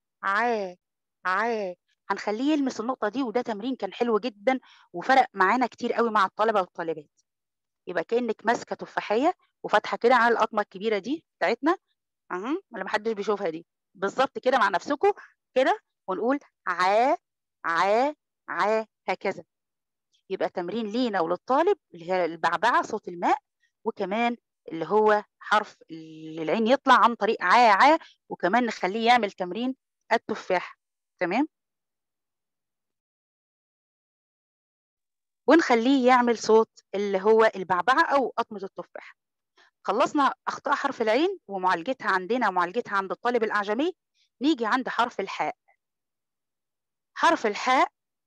ع ع هنخليه يلمس النقطه دي وده تمرين كان حلو جدا وفرق معانا كتير قوي مع الطلبه والطالبات يبقى كانك ماسكه تفاحيه وفاتحه كده على القطمه الكبيره دي بتاعتنا اها اللي محدش بيشوفها دي بالظبط كده مع نفسكم كده ونقول ع ع ع هكذا يبقى تمرين لينا وللطالب اللي هي البعبعه صوت الماء وكمان اللي هو حرف اللي العين يطلع عن طريق ع ع وكمان نخليه يعمل تمرين التفاح تمام ونخليه يعمل صوت اللي هو البعبعة أو قطمة التفاح خلصنا أخطاء حرف العين ومعالجتها عندنا ومعالجتها عند الطالب الأعجمي نيجي عند حرف الحاء حرف الحاء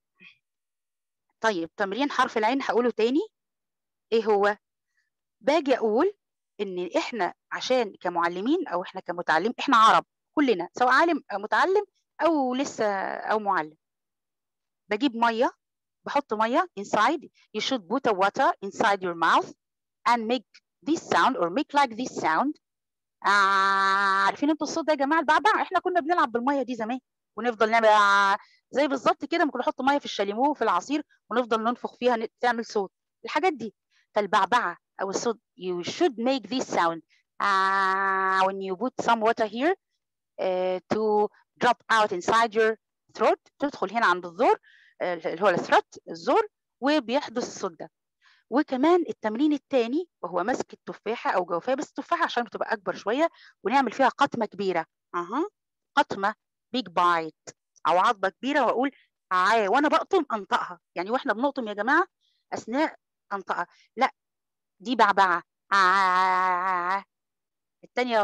طيب تمرين حرف العين هقوله تاني ايه هو باجي اقول ان احنا عشان كمعلمين او احنا كمتعلم احنا عرب كلنا سواء عالم او متعلم او لسه او معلم بجيب ميه بحط ميه inside you should put a water inside your mouth and make this sound or make like this sound آه عارفين انتوا الصوت ده يا جماعه البعبع احنا كنا بنلعب بالميه دي زمان ونفضل نعمل آه زي بالظبط كده ممكن نحط ميه في الشاليمو في العصير ونفضل ننفخ فيها تعمل صوت الحاجات دي فالبعبعه او الصوت you should make this sound uh, when you put some water here uh, to drop out inside your throat تدخل هنا عند الزور اللي هو الثروت الزور وبيحدث الصوت ده وكمان التمرين الثاني وهو مسك التفاحه او جوفاء بس التفاحه عشان بتبقى اكبر شويه ونعمل فيها قطمه كبيره اها قطمه بيج بايت او عضبه كبيره واقول عا وانا بقطم انطقها يعني واحنا بنقطم يا جماعه اثناء انطقها لا دي بعبعه عا الثانيه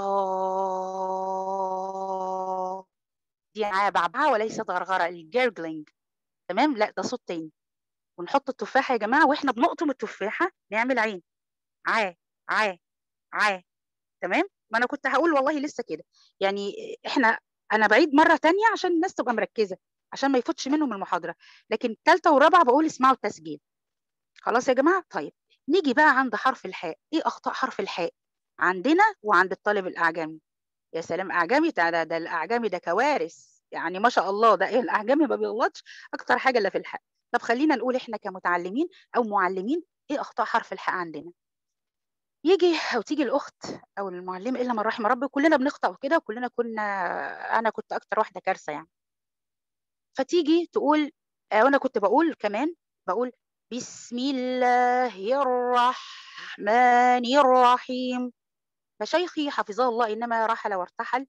دي بعبعه وليست غرغره الجيرجلينج تمام لا ده صوت تاني ونحط التفاحه يا جماعه واحنا بنقطم التفاحه نعمل عين عا عا عا تمام ما انا كنت هقول والله لسه كده يعني احنا انا بعيد مره تانية عشان الناس تبقى مركزه عشان ما يفوتش منهم المحاضره لكن الثالثه والرابعه بقول اسمعوا التسجيل خلاص يا جماعه طيب نيجي بقى عند حرف الحاء ايه اخطاء حرف الحاء عندنا وعند الطالب الاعجمي يا سلام اعجمي ده ده, ده الاعجمي ده كوارث يعني ما شاء الله ده الاعجمي ما بيغلطش اكتر حاجه الا في الحاء طب خلينا نقول احنا كمتعلمين او معلمين ايه اخطاء حرف الحاء عندنا يجي او تيجي الاخت او المعلم الا من رحم ربي كلنا بنخطا وكده وكلنا كنا انا كنت اكتر واحده كارثه يعني فتيجي تقول وانا كنت بقول كمان بقول بسم الله الرحمن الرحيم فشيخي حفظه الله انما رحل وارتحل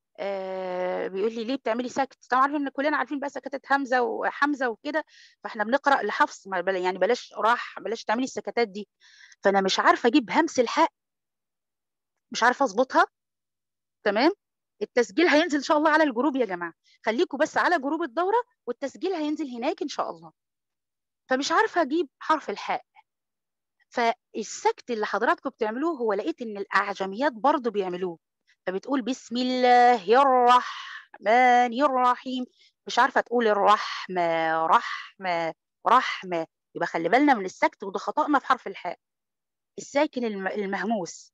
آه بيقول لي ليه بتعملي سكت طبعا عارفين ان كلنا عارفين بقى سكتات همزه وحمزه وكده فاحنا بنقرا لحفظ يعني بلاش راح بلاش تعملي السكتات دي فانا مش عارفه اجيب همس الحاء مش عارفه اظبطها تمام التسجيل هينزل ان شاء الله على الجروب يا جماعه خليكم بس على جروب الدوره والتسجيل هينزل هناك ان شاء الله فمش عارفه اجيب حرف الحاء فالسكت اللي حضراتكم بتعملوه هو لقيت ان الاعجميات برضو بيعملوه فبتقول بسم الله الرحمن الرحيم مش عارفه تقول الرحمه رحمه رحمه يبقى خلي بالنا من السكت وده خطأنا في حرف الحاء الساكن المهموس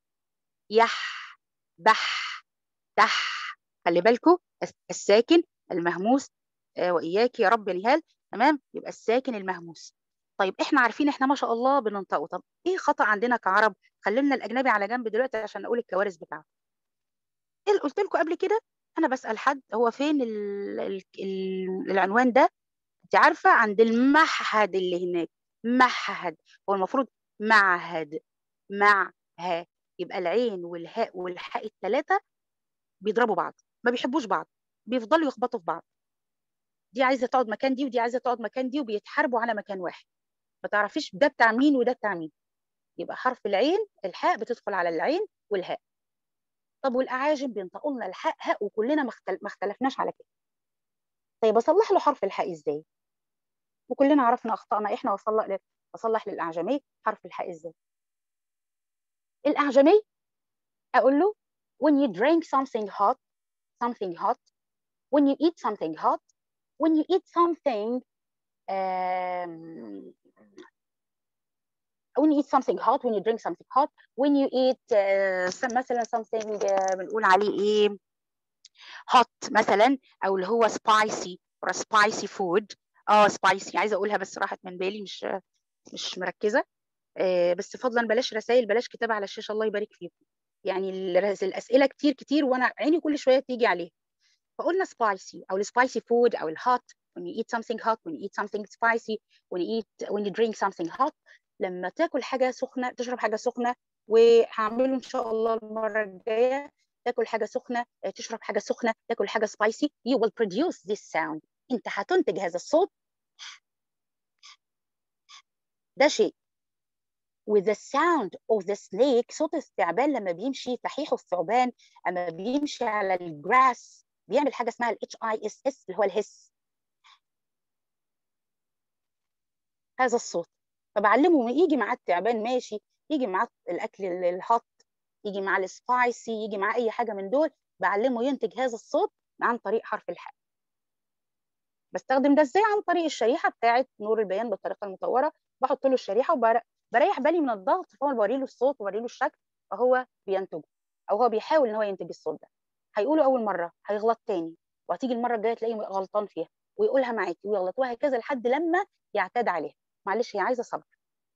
يح بح تح خلي بالكم الساكن المهموس واياك يا رب نهال تمام يبقى الساكن المهموس طيب احنا عارفين احنا ما شاء الله بننطقه طب ايه خطا عندنا كعرب خلينا الاجنبي على جنب دلوقتي عشان اقول الكوارث بتاعته اللي قلت لكم قبل كده انا بسال حد هو فين ال ال ال العنوان ده انت عارفه عند المعهد اللي هناك معهد هو المفروض معهد مع ها يبقى العين والهاء والحاء الثلاثه بيضربوا بعض ما بيحبوش بعض بيفضلوا يخبطوا في بعض دي عايزه تقعد مكان دي ودي عايزه تقعد مكان دي وبيتحاربوا على مكان واحد ما تعرفيش ده بتاع مين وده بتاع مين يبقى حرف العين الحاء بتدخل على العين والهاء طب والاعاجم بينطقوا لنا الحاء هاء وكلنا ما اختلفناش على كده طيب اصلح له حرف الحاء ازاي وكلنا عرفنا اخطائنا احنا واصلح اصلح للاعجمي حرف الحاء ازاي الاعجمي اقول له when you drink something hot something hot when you eat something hot when you eat something um, when you eat something hot when you drink something hot when you eat uh, some, مثلا something uh, بنقول عليه ايه hot مثلا او اللي هو spicy or spicy food اه spicy عايزه اقولها بس راحت من بالي مش مش مركزه آه بس فضلا بلاش رسائل بلاش كتابه على الشاشه الله يبارك فيكم يعني الاسئله كتير كتير وانا عيني كل شويه تيجي عليها فقلنا spicy او السبايسي فود او الهوت when you eat something hot when you eat something spicy when you eat when you drink something hot لما تاكل حاجه سخنه تشرب حاجه سخنه وهعمله ان شاء الله المره الجايه تاكل حاجه سخنه تشرب حاجه سخنه تاكل حاجه سبايسي you will produce this sound انت هتنتج هذا الصوت ده شيء with the sound of the snake صوت الثعبان لما بيمشي فحيح الثعبان اما بيمشي على الجراس بيعمل حاجه اسمها ال HISS اللي هو الهس هذا الصوت فبعلمه يجي معاه التعبان ماشي يجي معاه الاكل الهط يجي معاه السبايسي يجي معاه اي حاجه من دول بعلمه ينتج هذا الصوت عن طريق حرف الحاء بستخدم ده ازاي عن طريق الشريحه بتاعه نور البيان بالطريقه المطوره بحط له الشريحه وبريح بالي من الضغط فهو بوري له الصوت وبوري له الشكل فهو بينتجه او هو بيحاول ان هو ينتج الصوت ده هيقوله اول مره هيغلط تاني وهتيجي المره الجايه تلاقيه غلطان فيها ويقولها معاكي ويغلط وهكذا لحد لما يعتاد عليها معلش هي عايزه صبر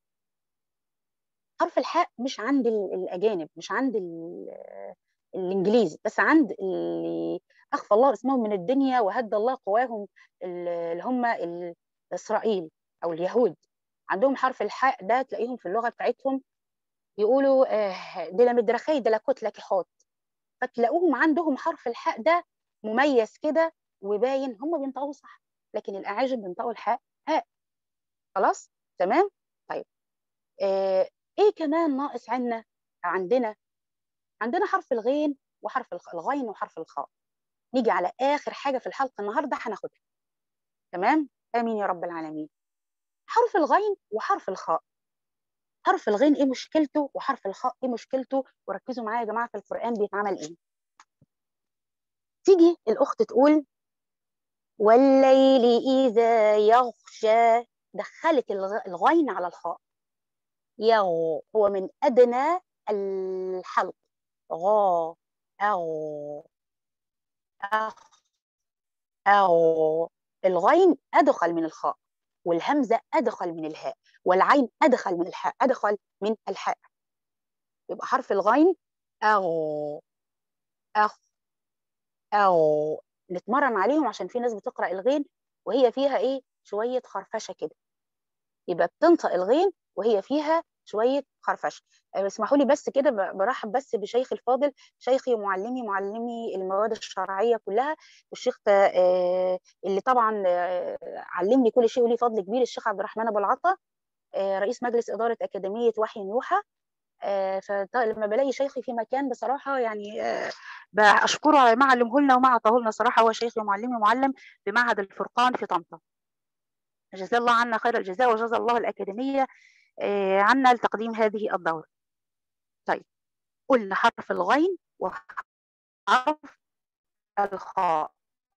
حرف الحاء مش عند الاجانب مش عند الانجليزي بس عند اللي اخفى الله اسمهم من الدنيا وهد الله قواهم اللي هم اسرائيل او اليهود عندهم حرف الحاء ده تلاقيهم في اللغه بتاعتهم يقولوا دي لا مدرخي ده لا كتله كحوت فتلاقوهم عندهم حرف الحاء ده مميز كده وباين هم بينطقوا صح لكن الاعاجم بينطقوا الحاء هاء خلاص تمام طيب آه ايه كمان ناقص عندنا عندنا عندنا حرف الغين وحرف الغين وحرف الخاء نيجي على اخر حاجه في الحلقه النهارده هناخدها تمام امين يا رب العالمين حرف الغين وحرف الخاء حرف الغين ايه مشكلته وحرف الخاء ايه مشكلته وركزوا معايا يا جماعه في القران بيتعمل ايه تيجي الاخت تقول والليل اذا يغشى دخلت الغين على الخاء يغ هو من ادنى الحلق غا أو أخ أو الغين أدخل من الخاء والهمزة أدخل من الهاء والعين أدخل من الحاء أدخل من الحاء يبقى حرف الغين أو أخ أو نتمرن عليهم عشان في ناس بتقرأ الغين وهي فيها إيه شوية خرفشة كده يبقى بتنطق الغين وهي فيها شويه خرفشه اسمحوا لي بس كده برحب بس بشيخ الفاضل شيخي ومعلمي معلمي المواد الشرعيه كلها والشيخ اللي طبعا علمني كل شيء وليه فضل كبير الشيخ عبد الرحمن ابو العطا رئيس مجلس اداره اكاديميه وحي نوحه فلما بلاقي شيخي في مكان بصراحه يعني بشكره على ما علمه لنا وما عطاه لنا صراحه هو شيخي ومعلمي معلم في معهد الفرقان في طنطا جزاه الله عنا خير الجزاء وجزا الله الأكاديمية عنا لتقديم هذه الدورة طيب قلنا حرف الغين وحرف الخاء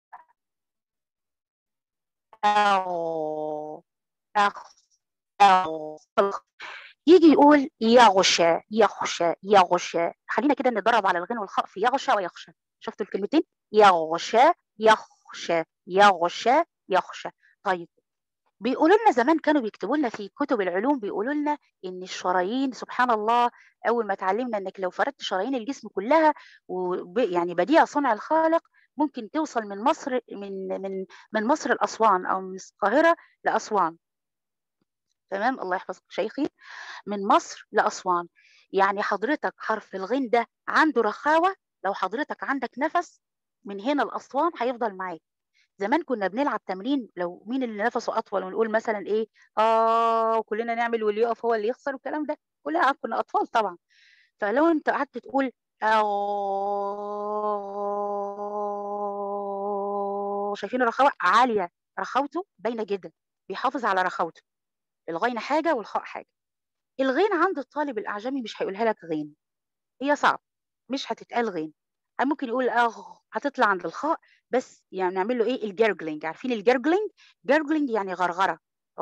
أو أخ أو يجي يقول يغشى يخشى يغشى خلينا كده نتدرب على الغين والخاء في يغشى ويخشى شفتوا الكلمتين يغشى يخشى يغشى يخشى طيب بيقولوا لنا زمان كانوا بيكتبوا لنا في كتب العلوم بيقولوا لنا ان الشرايين سبحان الله اول ما اتعلمنا انك لو فردت شرايين الجسم كلها ويعني بديع صنع الخالق ممكن توصل من مصر من من من مصر لاسوان او من القاهره لاسوان تمام الله يحفظك شيخي من مصر لاسوان يعني حضرتك حرف الغين ده عنده رخاوه لو حضرتك عندك نفس من هنا لاسوان هيفضل معاك زمان كنا بنلعب تمرين لو مين اللي نفسه اطول ونقول مثلا ايه اه وكلنا نعمل واللي يقف هو اللي يخسر والكلام ده كلنا كنا اطفال طبعا فلو انت قعدت تقول آه شايفين الرخاوه عاليه رخاوته باينه جدا بيحافظ على رخاوته الغين حاجه والخاء حاجه الغين عند الطالب الاعجمي مش هيقولها لك غين هي صعب مش هتتقال غين ممكن يقول اه هتطلع عند الخاء بس يعني نعمل له ايه الجرجلينج عارفين الجرجلينج جرجلينج يعني غرغره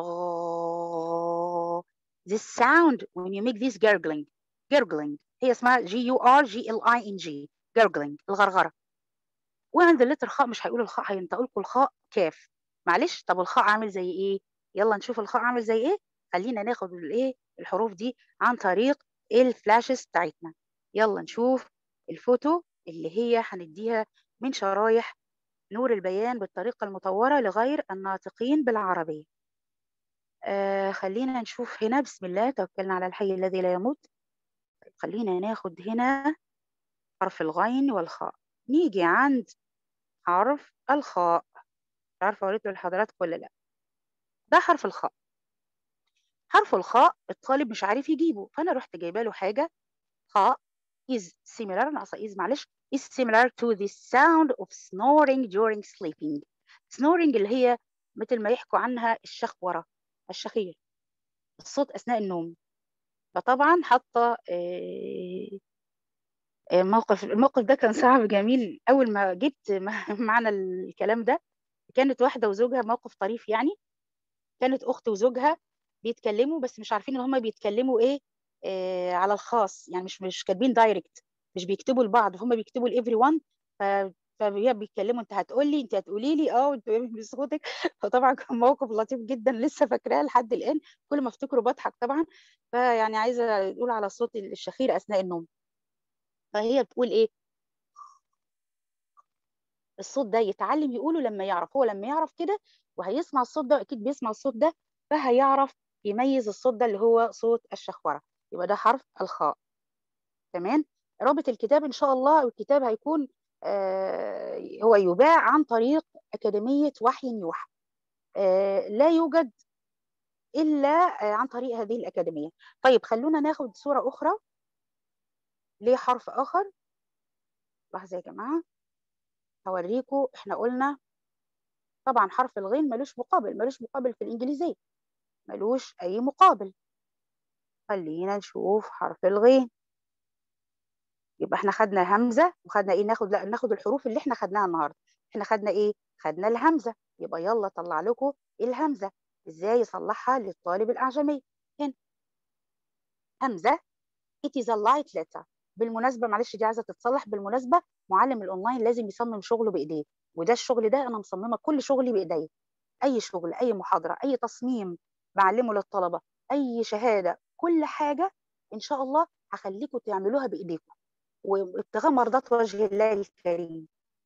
oh this sound when you make this gurgling gurgling هي اسمها G U R G L I N G gurgling الغرغره وعند اللتر خاء مش هيقولوا الخاء هينطقوا لكم الخاء كاف معلش طب الخاء عامل زي ايه يلا نشوف الخاء عامل زي ايه خلينا ناخد الايه الحروف دي عن طريق الفلاشز بتاعتنا يلا نشوف الفوتو اللي هي هنديها من شرايح نور البيان بالطريقة المطورة لغير الناطقين بالعربية آه خلينا نشوف هنا بسم الله توكلنا على الحي الذي لا يموت خلينا ناخد هنا حرف الغين والخاء نيجي عند حرف الخاء مش عارفة وريته لحضراتكم ولا لا ده حرف الخاء حرف الخاء الطالب مش عارف يجيبه فانا رحت جايبه له حاجه خاء is similar ناقصه is معلش is similar to the sound of snoring during sleeping snoring اللي هي مثل ما يحكوا عنها الشخوره الشخير الصوت اثناء النوم فطبعا حاطه آه، آه، موقف الموقف ده كان صعب جميل اول ما جبت معنى الكلام ده كانت واحده وزوجها موقف طريف يعني كانت اخت وزوجها بيتكلموا بس مش عارفين ان هم بيتكلموا ايه آه على الخاص يعني مش مش كاتبين دايركت مش بيكتبوا لبعض هم بيكتبوا لايفري وان فهي بيتكلموا انت هتقولي انت هتقولي لي اه انت بصوتك فطبعا كان موقف لطيف جدا لسه فاكراه لحد الان كل ما افتكره بضحك طبعا فيعني عايزه تقول على الصوت الشخير اثناء النوم فهي بتقول ايه الصوت ده يتعلم يقوله لما يعرف هو لما يعرف كده وهيسمع الصوت ده اكيد بيسمع الصوت ده فهيعرف يميز الصوت ده اللي هو صوت الشخوره يبقى ده حرف الخاء تمام رابط الكتاب ان شاء الله الكتاب هيكون آه هو يباع عن طريق اكاديميه وحي يوحى آه لا يوجد الا آه عن طريق هذه الاكاديميه طيب خلونا ناخد صوره اخرى لحرف اخر لحظه يا جماعه هوريكم احنا قلنا طبعا حرف الغين ملوش مقابل ملوش مقابل في الانجليزيه ملوش اي مقابل خلينا نشوف حرف الغين يبقى احنا خدنا همزه وخدنا ايه ناخد لا ناخد الحروف اللي احنا خدناها النهارده احنا خدنا ايه خدنا الهمزه يبقى يلا طلع لكم الهمزه ازاي يصلحها للطالب الاعجمي هنا همزه it is a light letter بالمناسبه معلش دي عايزه تتصلح بالمناسبه معلم الاونلاين لازم يصمم شغله بايديه وده الشغل ده انا مصممه كل شغلي بايديا اي شغل اي محاضره اي تصميم بعلمه للطلبه اي شهاده كل حاجه ان شاء الله هخليكم تعملوها بايديكم وابتغاء مرضات وجه الله الكريم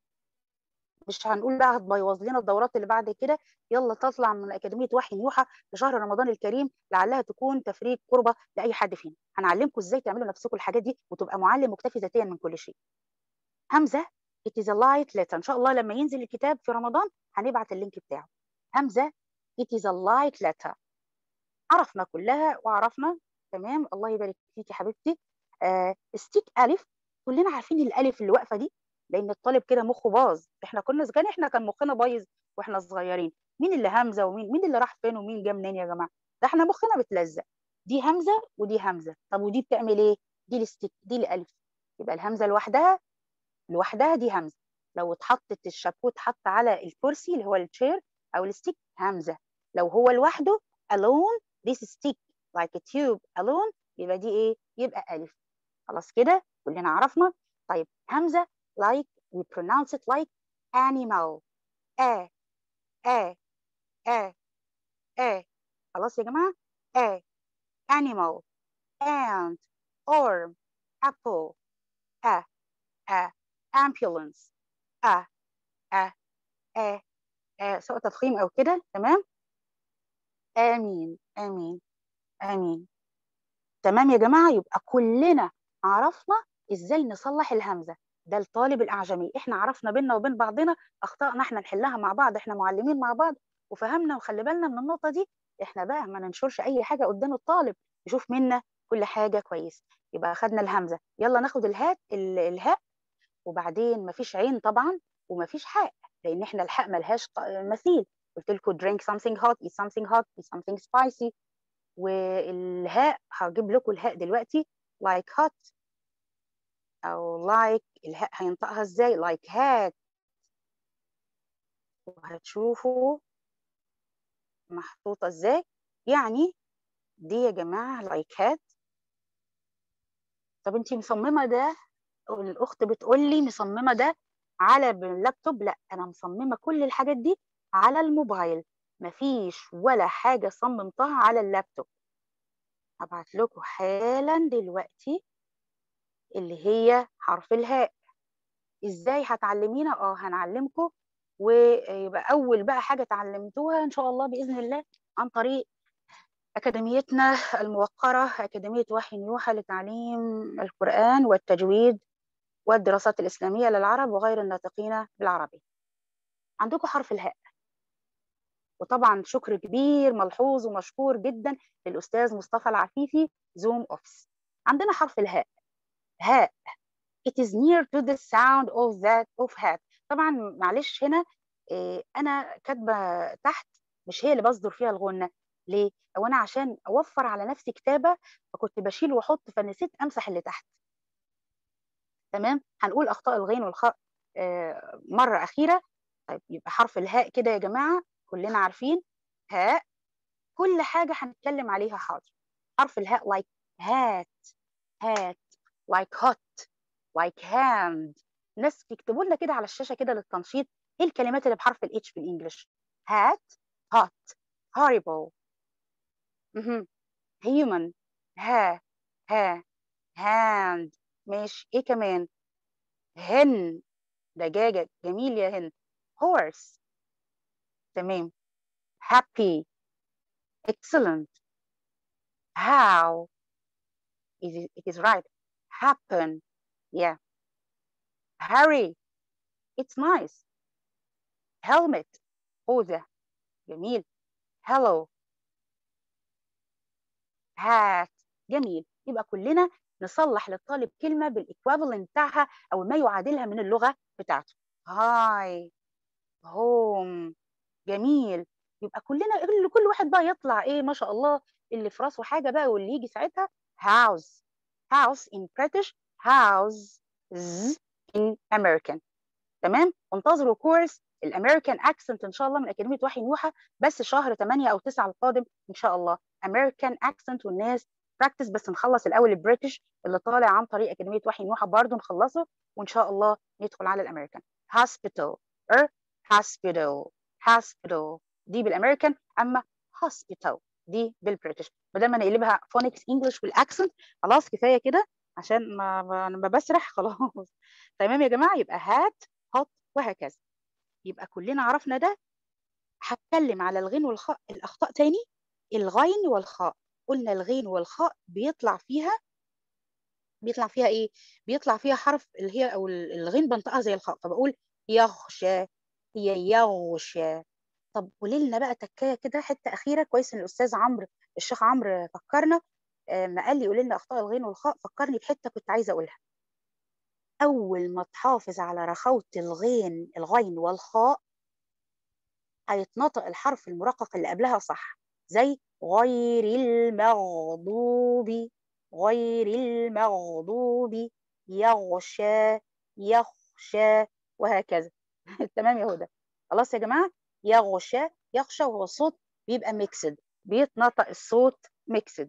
مش هنقول بقى هتبوظ لنا الدورات اللي بعد كده يلا تطلع من اكاديميه وحي يوحى في شهر رمضان الكريم لعلها تكون تفريج قربه لاي حد فينا هنعلمكم ازاي تعملوا نفسكم الحاجات دي وتبقى معلم مكتفي ذاتيا من كل شيء همزه it is a light letter ان شاء الله لما ينزل الكتاب في رمضان هنبعت اللينك بتاعه همزه it is a light letter عرفنا كلها وعرفنا تمام الله يبارك فيك يا حبيبتي آه ستيك الف كلنا عارفين الالف اللي واقفه دي لان الطالب كده مخه باظ احنا كنا كان احنا كان مخنا بايظ واحنا صغيرين مين اللي همزه ومين مين اللي راح فين ومين جه منين يا جماعه ده احنا مخنا بتلزق دي همزه ودي همزه طب ودي بتعمل ايه دي الستيك دي الالف يبقى الهمزه لوحدها لوحدها دي همزه لو اتحطت الشابوت اتحط على الكرسي اللي هو التشير او الستيك همزه لو هو لوحده alone this stick like a tube alone يبقى دي ايه يبقى الف خلاص كده كلنا عرفنا طيب همزه like we pronounce it like animal a a a a خلاص يا جماعه a animal and arm apple a a ambulance a a a a سواء تفخيم او كده تمام امين امين امين تمام يا جماعه يبقى كلنا عرفنا ازاي نصلح الهمزه ده الطالب الاعجمي احنا عرفنا بينا وبين بعضنا اخطائنا احنا نحلها مع بعض احنا معلمين مع بعض وفهمنا وخلي بالنا من النقطه دي احنا بقى ما ننشرش اي حاجه قدام الطالب يشوف منا كل حاجه كويس يبقى اخدنا الهمزه يلا ناخد الهاء الهاء وبعدين مفيش عين طبعا ومفيش حاء لان احنا الحاء ملهاش مثيل قلت لكم drink something hot eat something hot eat something spicy والهاء هجيب لكم الهاء دلوقتي like hot او like الهاء هينطقها ازاي like hat وهتشوفوا محطوطة ازاي يعني دي يا جماعة like hat طب انتي مصممة ده الاخت بتقول لي مصممة ده على اللابتوب لا انا مصممة كل الحاجات دي على الموبايل مفيش ولا حاجة صممتها على اللابتوب هبعت لكم حالا دلوقتي اللي هي حرف الهاء ازاي هتعلمينا اه هنعلمكم ويبقى اول بقى حاجه اتعلمتوها ان شاء الله باذن الله عن طريق اكاديميتنا الموقره اكاديميه وحي يوحى لتعليم القران والتجويد والدراسات الاسلاميه للعرب وغير الناطقين بالعربي عندكم حرف الهاء وطبعا شكر كبير ملحوظ ومشكور جدا للاستاذ مصطفى العفيفي زوم اوفيس عندنا حرف الهاء هاء it is near to the sound of that of hat طبعا معلش هنا إيه انا كاتبه تحت مش هي اللي بصدر فيها الغنه ليه او انا عشان اوفر على نفسي كتابه فكنت بشيل واحط فنسيت امسح اللي تحت تمام هنقول اخطاء الغين والخاء آه مره اخيره طيب يبقى حرف الهاء كده يا جماعه كلنا عارفين هاء كل حاجه هنتكلم عليها حاضر حرف الهاء like hat hat like hot like hand ناس يكتبوا لنا كده على الشاشه كده للتنشيط ايه الكلمات اللي بحرف الاتش بالانجلش hat hot horrible مهم. human ها ها hand ماشي ايه كمان hen دجاجة جميل يا هند horse تمام happy excellent how it is, it is right happen yeah hurry it's nice helmet خوذة جميل hello hat جميل يبقى كلنا نصلح للطالب كلمة بالايكويفالنت بتاعها أو ما يعادلها من اللغة بتاعته هاي هوم جميل يبقى كلنا اللي كل واحد بقى يطلع ايه ما شاء الله اللي في راسه حاجة بقى واللي يجي ساعتها house house in British house in American تمام وانتظروا كورس الامريكان اكسنت ان شاء الله من اكاديميه وحي نوحه بس شهر 8 او 9 القادم ان شاء الله امريكان اكسنت والناس براكتس بس نخلص الاول البريتش اللي طالع عن طريق اكاديميه وحي نوحه برضه نخلصه وان شاء الله ندخل على الامريكان hospital er hospital hospital دي بالامريكان اما hospital دي بالبريتش بدل ما نقلبها فونكس انجلش والاكسنت خلاص كفايه كده عشان ما ما بسرح خلاص تمام يا جماعه يبقى هات هات وهكذا يبقى كلنا عرفنا ده هتكلم على الغين والخاء الاخطاء تاني الغين والخاء قلنا الغين والخاء بيطلع فيها بيطلع فيها ايه بيطلع فيها حرف اللي هي او الغين بنطقها زي الخاء فبقول يغشى هي يغشى طب قولي لنا بقى تكايه كده حته اخيره كويس ان الاستاذ عمرو الشيخ عمرو فكرنا ما قال لي قولي لنا اخطاء الغين والخاء فكرني بحته كنت عايزه اقولها اول ما تحافظ على رخاوه الغين الغين والخاء هيتنطق الحرف المرقق اللي قبلها صح زي غير المغضوب غير المغضوب يغشى يخشى وهكذا تمام يا هدى خلاص يا جماعه يغشى يخشى وهو الصوت بيبقى ميكسد بيتنطق الصوت ميكسد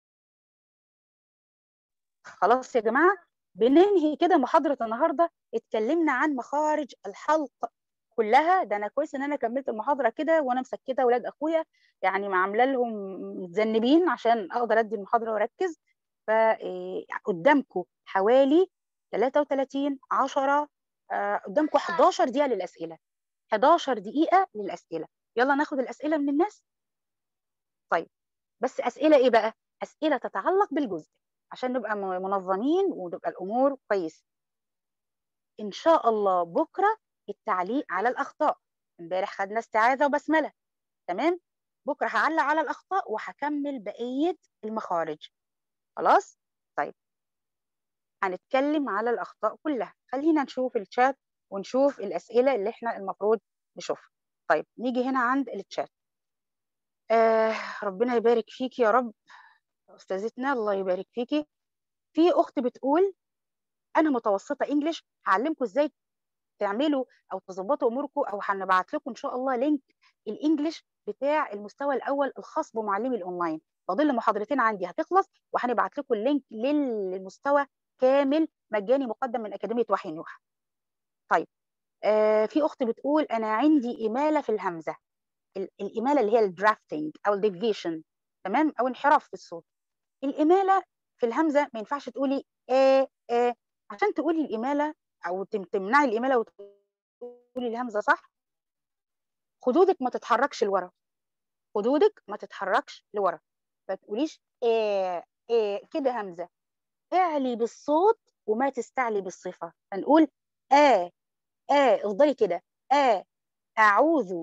خلاص يا جماعه بننهي كده محاضره النهارده اتكلمنا عن مخارج الحلق كلها ده انا كويس ان انا كملت المحاضره كده وانا مسكته اولاد اخويا يعني عامله لهم متذنبين عشان اقدر ادي المحاضره واركز فقدامكم حوالي 33 10 قدامكم 11 دقيقه للاسئله 11 دقيقه للاسئله يلا ناخد الاسئله من الناس طيب بس اسئله ايه بقى اسئله تتعلق بالجزء عشان نبقى منظمين ونبقى الامور كويسه ان شاء الله بكره التعليق على الاخطاء امبارح خدنا استعاذه وبسمله تمام بكره هعلق على الاخطاء وهكمل بقيه المخارج خلاص طيب هنتكلم على الاخطاء كلها خلينا نشوف الشات ونشوف الاسئله اللي احنا المفروض نشوفها طيب نيجي هنا عند الشات آه ربنا يبارك فيكي يا رب استاذتنا الله يبارك فيكي في اخت بتقول انا متوسطه انجليش هعلمكم ازاي تعملوا او تظبطوا اموركم او هنبعت لكم ان شاء الله لينك الانجليش بتاع المستوى الاول الخاص بمعلمي الاونلاين فاضل محاضرتين عندي هتخلص وهنبعت لكم اللينك للمستوى كامل مجاني مقدم من اكاديميه وحي نوح طيب آه في اخت بتقول انا عندي اماله في الهمزه الاماله اللي هي الدرافتنج او الديفيشن تمام او انحراف في الصوت الاماله في الهمزه ما ينفعش تقولي ا ا عشان تقولي الاماله او تمنعي الاماله وتقولي الهمزه صح خدودك ما تتحركش لورا خدودك ما تتحركش لورا ما تقوليش ا ا كده همزه اعلي بالصوت وما تستعلي بالصفه فنقول ا ا افضلي كده ا اعوذ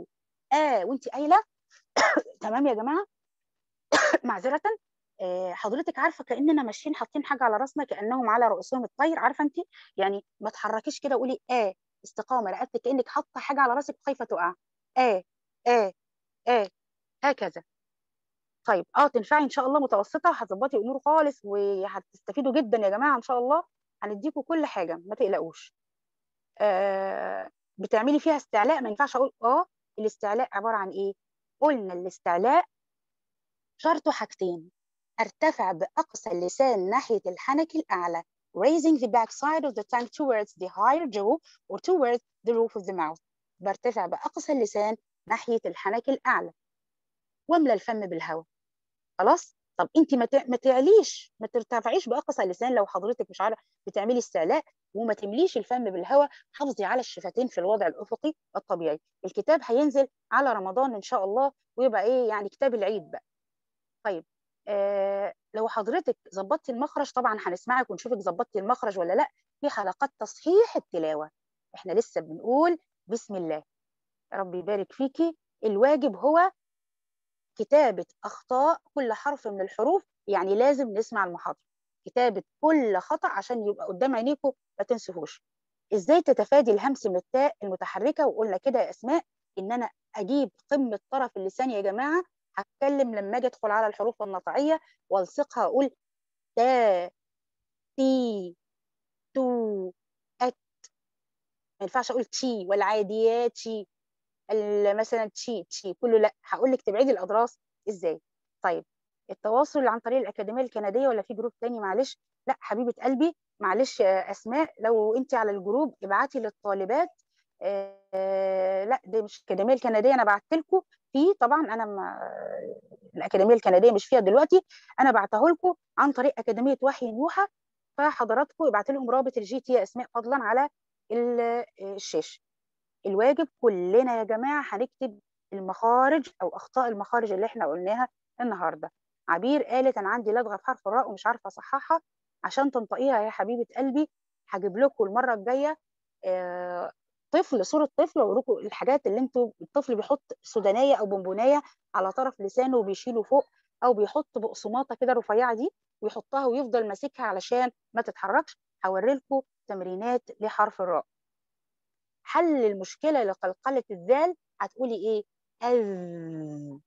اه وانت قايله تمام يا جماعه معذره آه، حضرتك عارفه كاننا ماشيين حاطين حاجه على راسنا كانهم على رؤوسهم الطير عارفه انت يعني ما تحركيش كده قولي اه استقامه رقبتك كانك حاطه حاجه على راسك خايفه تقع اه اه اه هكذا طيب اه تنفعي ان شاء الله متوسطه هتظبطي امور خالص وهتستفيدوا جدا يا جماعه ان شاء الله هنديكوا كل حاجه ما تقلقوش آه بتعملي فيها استعلاء ما ينفعش اقول اه الاستعلاء عباره عن ايه قلنا الاستعلاء شرطه حاجتين ارتفع باقصى اللسان ناحيه الحنك الاعلى raising the back side of the tongue towards the higher jaw or towards the roof of the mouth برتفع باقصى اللسان ناحيه الحنك الاعلى واملى الفم بالهواء خلاص طب انت ما ما تعليش ما ترتفعيش باقصى اللسان لو حضرتك مش عارفه بتعملي استعلاء وما تمليش الفم بالهواء حافظي على الشفتين في الوضع الافقي الطبيعي الكتاب هينزل على رمضان ان شاء الله ويبقى ايه يعني كتاب العيد بقى طيب آه لو حضرتك ظبطتي المخرج طبعا هنسمعك ونشوفك ظبطتي المخرج ولا لا في حلقات تصحيح التلاوه احنا لسه بنقول بسم الله رب يبارك فيكي الواجب هو كتابة أخطاء كل حرف من الحروف يعني لازم نسمع المحاضرة كتابة كل خطأ عشان يبقى قدام عينيكم ما تنسوهوش ازاي تتفادي الهمس من التاء المتحركة وقلنا كده يا أسماء إن أنا أجيب قمة طرف اللسان يا جماعة هتكلم لما أجي أدخل على الحروف النطعية والصقها أقول تا تي تو أت ما ينفعش أقول تشي والعاديات شي مثلا تشي تشي كله لا هقول لك تبعدي الاضراس ازاي طيب التواصل عن طريق الاكاديميه الكنديه ولا في جروب تاني معلش لا حبيبه قلبي معلش اسماء لو انت على الجروب ابعتي للطالبات آه لا دي مش الاكاديميه الكنديه انا بعت لكم في طبعا انا ما الاكاديميه الكنديه مش فيها دلوقتي انا بعته لكم عن طريق اكاديميه وحي نوحه فحضراتكم ابعتوا لهم رابط الجي تي يا اسماء فضلا على الشاشه الواجب كلنا يا جماعه هنكتب المخارج او اخطاء المخارج اللي احنا قلناها النهارده عبير قالت انا عندي لدغه في حرف الراء ومش عارفه اصححها عشان تنطقيها يا حبيبه قلبي هجيب لكم المره الجايه آه طفل صوره طفل واوريكم الحاجات اللي انتوا الطفل بيحط سودانيه او بونبونايه على طرف لسانه وبيشيله فوق او بيحط بقسماطه كده رفيعه دي ويحطها ويفضل ماسكها علشان ما تتحركش هوري لكم تمرينات لحرف الراء حل المشكله لقلقله الذال هتقولي ايه أز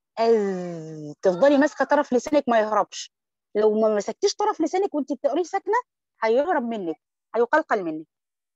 أز تفضلي ماسكه طرف لسانك ما يهربش لو ما مسكتيش طرف لسانك وانت بتقريه ساكنه هيهرب منك هيقلقل منك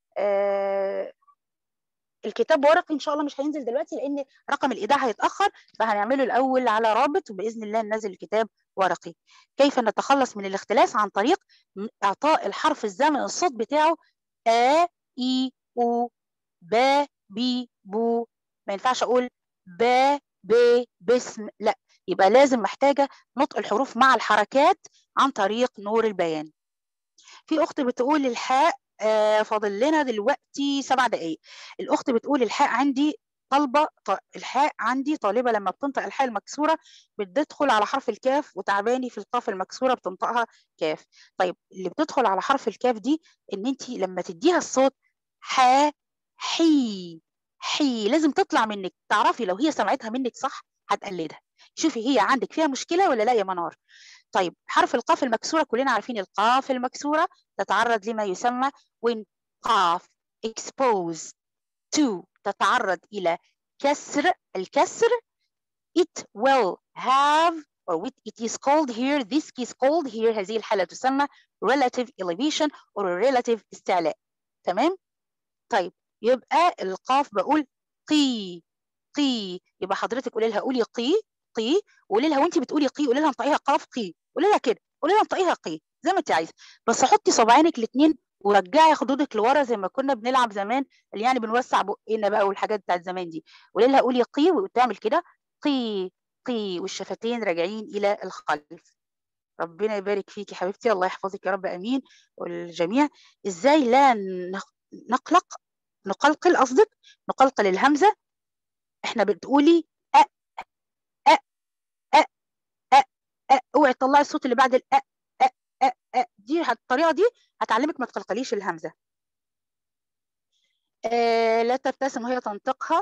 آه الكتاب ورقي ان شاء الله مش هينزل دلوقتي لان رقم الايداع هيتاخر فهنعمله الاول على رابط وباذن الله ننزل الكتاب ورقي كيف نتخلص من الاختلاس عن طريق اعطاء الحرف الزمن الصوت بتاعه ا اي او با بي بو ما ينفعش اقول با ب باسم لا يبقى لازم محتاجه نطق الحروف مع الحركات عن طريق نور البيان في اخت بتقول الحاء آه فاضل لنا دلوقتي سبع دقائق الاخت بتقول الحاء عندي طالبه الحاء عندي طالبه لما بتنطق الحاء المكسوره بتدخل على حرف الكاف وتعباني في القاف المكسوره بتنطقها كاف طيب اللي بتدخل على حرف الكاف دي ان انت لما تديها الصوت ح حي حي لازم تطلع منك تعرفي لو هي سمعتها منك صح هتقلدها شوفي هي عندك فيها مشكله ولا لا يا منار طيب حرف القاف المكسوره كلنا عارفين القاف المكسوره تتعرض لما يسمى when قاف expose to تتعرض الى كسر الكسر it will have or it is called here this is called here هذه الحالة تسمى relative elevation or relative استعلاء تمام طيب يبقى القاف بقول قي قي يبقى حضرتك قولي لها قولي قي قي وقولي لها وانت بتقولي قي قولي لها انطقيها قاف قي قولي لها كده قولي لها انطقيها قي زي ما انت عايزه بس حطي صباعينك الاثنين ورجعي خدودك لورا زي ما كنا بنلعب زمان اللي يعني بنوسع بقنا بقى والحاجات بتاعت زمان دي قولي لها قولي قي وتعمل كده قي قي والشفتين راجعين الى الخلف ربنا يبارك فيكي حبيبتي الله يحفظك يا رب امين والجميع ازاي لا نقلق نقلقل قصدك نقلقل الهمزه احنا بتقولي أ أ أ أ أ اوعي تطلعي الصوت اللي بعد الأ أ أ أ دي الطريقه دي هتعلمك ما تقلقليش الهمزه آه لا تبتسم وهي تنطقها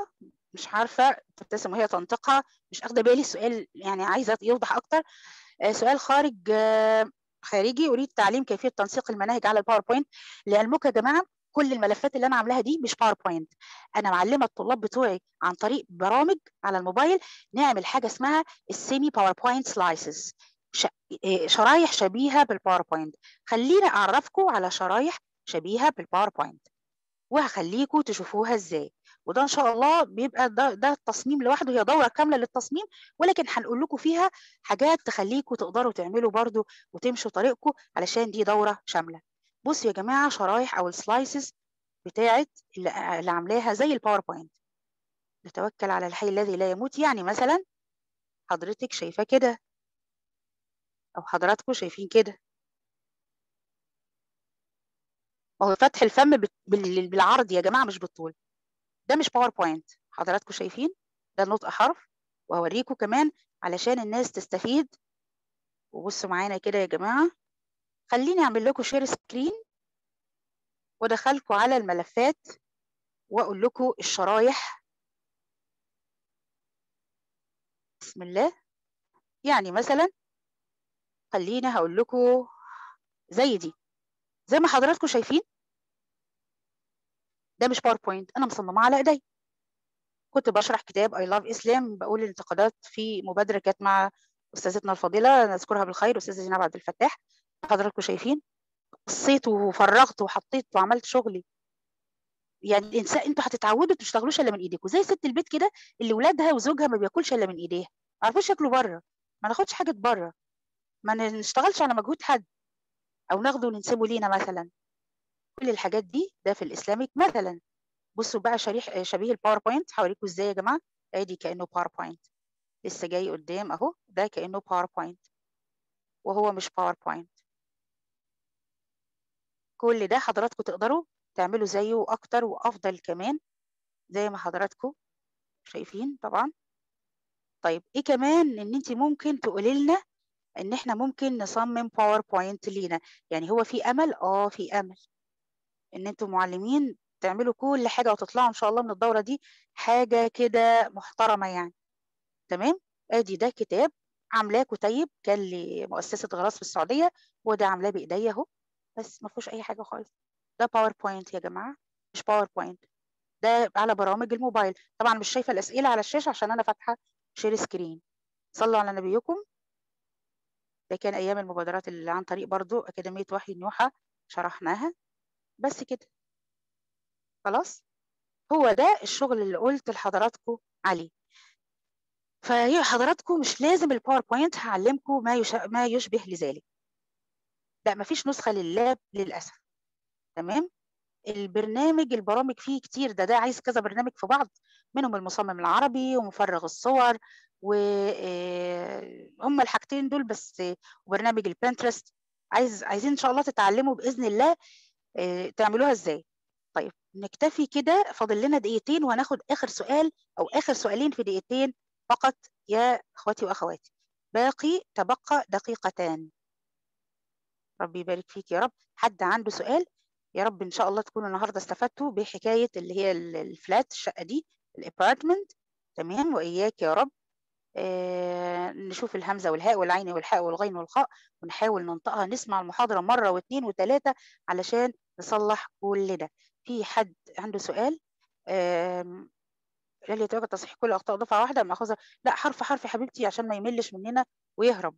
مش عارفة تبتسم وهي تنطقها مش أخدة بالي السؤال يعني عايزة يوضح أكتر آه، سؤال خارج آه، خارجي أريد تعليم كيفية تنسيق المناهج على الباوربوينت لعلمكم يا جماعة كل الملفات اللي أنا عاملاها دي مش باوربوينت أنا معلمة الطلاب بتوعي عن طريق برامج على الموبايل نعمل حاجة اسمها السيمي باوربوينت سلايسز شرايح شبيهة بالباوربوينت خليني أعرفكم على شرايح شبيهة بالباوربوينت وهخليكم تشوفوها ازاي وده ان شاء الله بيبقى ده, ده التصميم لوحده هي دوره كامله للتصميم ولكن هنقول لكم فيها حاجات تخليكم تقدروا تعملوا برضو وتمشوا طريقكم علشان دي دوره شامله بصوا يا جماعه شرايح او السلايسز بتاعت اللي, اللي عاملاها زي الباوربوينت نتوكل على الحي الذي لا يموت يعني مثلا حضرتك شايفاه كده او حضراتكم شايفين كده هو فتح الفم بالعرض يا جماعه مش بالطول ده مش باوربوينت حضراتكم شايفين ده نطق حرف وهوريكم كمان علشان الناس تستفيد وبصوا معانا كده يا جماعه خليني اعمل لكم شير سكرين وادخلكم على الملفات واقول لكم الشرايح بسم الله يعني مثلا خليني هقول لكم زي دي زي ما حضراتكم شايفين ده مش باوربوينت انا مصممه على ايدي كنت بشرح كتاب اي لاف اسلام بقول الانتقادات في مبادره كانت مع استاذتنا الفضيله نذكرها بالخير استاذه زينب عبد الفتاح حضراتكم شايفين قصيت وفرغت وحطيت وعملت شغلي يعني الانسان انتوا هتتعودوا ما تشتغلوش الا من ايديكم زي ست البيت كده اللي ولادها وزوجها ما بياكلش الا من ايديها ما عرفوش ياكلوا بره ما ناخدش حاجه بره ما نشتغلش على مجهود حد او ناخده وننسبه لينا مثلا كل الحاجات دي ده في الاسلاميك مثلا بصوا بقى شريح شبيه الباوربوينت هوريكم ازاي يا جماعه ادي كانه باوربوينت لسه جاي قدام اهو ده كانه باوربوينت وهو مش باوربوينت كل ده حضراتكم تقدروا تعملوا زيه واكتر وافضل كمان زي ما حضراتكم شايفين طبعا طيب ايه كمان ان انت ممكن تقولي لنا ان احنا ممكن نصمم باوربوينت لينا يعني هو في امل اه في امل ان انتم معلمين تعملوا كل حاجه وتطلعوا ان شاء الله من الدوره دي حاجه كده محترمه يعني تمام ادي ده كتاب عاملاه كتيب كان لمؤسسه غراس في السعوديه وده عاملاه بايديا اهو بس ما فيهوش اي حاجه خالص ده باوربوينت يا جماعه مش باوربوينت ده على برامج الموبايل طبعا مش شايفه الاسئله على الشاشه عشان انا فاتحه شير سكرين صلوا على نبيكم ده كان ايام المبادرات اللي عن طريق برضو اكاديميه وحي النوحه شرحناها بس كده خلاص هو ده الشغل اللي قلت لحضراتكم عليه فهي حضراتكم مش لازم الباوربوينت هعلمكم ما يش... ما يشبه لذلك لا مفيش نسخه لللاب للاسف تمام البرنامج البرامج فيه كتير ده ده عايز كذا برنامج في بعض منهم المصمم العربي ومفرغ الصور وهم الحاجتين دول بس وبرنامج البنترست عايز عايزين ان شاء الله تتعلموا باذن الله تعملوها ازاي طيب نكتفي كده فاضل لنا دقيقتين وهناخد اخر سؤال او اخر سؤالين في دقيقتين فقط يا اخواتي واخواتي باقي تبقى دقيقتان ربي يبارك فيك يا رب حد عنده سؤال يا رب ان شاء الله تكونوا النهارده استفدتوا بحكايه اللي هي الفلات الشقه دي الابارتمنت تمام واياك يا رب آه نشوف الهمزه والهاء والعين والحاء والغين والخاء ونحاول ننطقها نسمع المحاضره مره واثنين وثلاثه علشان نصلح كل ده في حد عنده سؤال هل يتوجد تصحيح كل اخطاء دفعه واحده ماخذها لا حرف حرف يا حبيبتي عشان ما يملش مننا ويهرب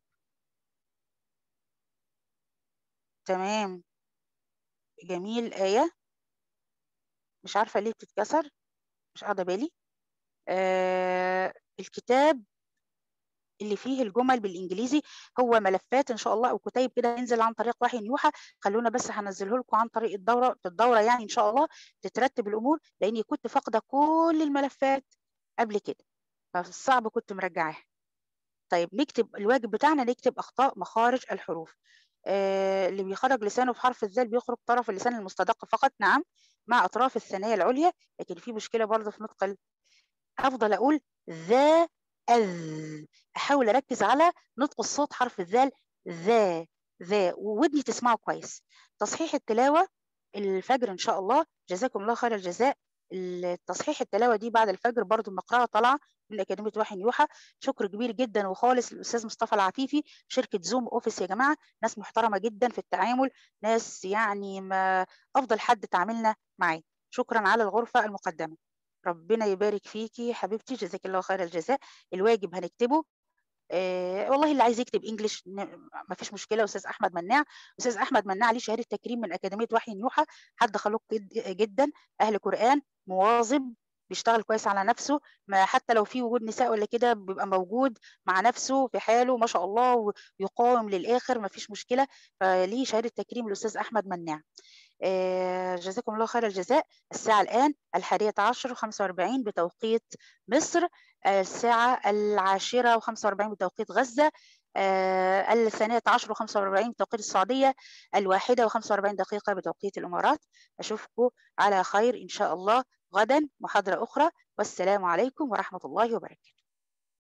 تمام جميل آية مش عارفة ليه بتتكسر مش قاعدة بالي آه الكتاب اللي فيه الجمل بالانجليزي هو ملفات ان شاء الله او كتيب كده ينزل عن طريق وحي نيوحى خلونا بس هنزله لكم عن طريق الدوره في الدوره يعني ان شاء الله تترتب الامور لاني كنت فاقده كل الملفات قبل كده فالصعب كنت مرجعاها طيب نكتب الواجب بتاعنا نكتب اخطاء مخارج الحروف آه اللي بيخرج لسانه في حرف الذال بيخرج طرف اللسان المستدق فقط نعم مع اطراف الثنايا العليا لكن في مشكله برضه في نطق افضل اقول ذا أذ أحاول أركز على نطق الصوت حرف الذال ذا ذا وودني تسمعه كويس تصحيح التلاوة الفجر إن شاء الله جزاكم الله خير الجزاء التصحيح التلاوة دي بعد الفجر برضه المقرأة طالعة من أكاديمية وحي يوحى شكر كبير جدا وخالص للأستاذ مصطفى العفيفي شركة زوم أوفيس يا جماعة ناس محترمة جدا في التعامل ناس يعني ما أفضل حد تعاملنا معاه شكرا على الغرفة المقدمة ربنا يبارك فيكي حبيبتي جزاك الله خير الجزاء الواجب هنكتبه آه والله اللي عايز يكتب انجلش ما فيش مشكله استاذ احمد مناع استاذ احمد مناع ليه شهاده تكريم من اكاديميه وحي نيوحه حد خلوق جدا اهل قران مواظب بيشتغل كويس على نفسه ما حتى لو في وجود نساء ولا كده بيبقى موجود مع نفسه في حاله ما شاء الله ويقاوم للاخر ما فيش مشكله فليه شهاده تكريم الاستاذ احمد مناع آه جزاكم الله خير الجزاء الساعة الآن الحادية عشر وخمسة وأربعين بتوقيت مصر الساعة العاشرة وخمسة وأربعين بتوقيت غزة آه الثانية عشر وخمسة وأربعين بتوقيت السعودية الواحدة وخمسة وأربعين دقيقة بتوقيت الإمارات أشوفكم على خير إن شاء الله غدا محاضرة أخرى والسلام عليكم ورحمة الله وبركاته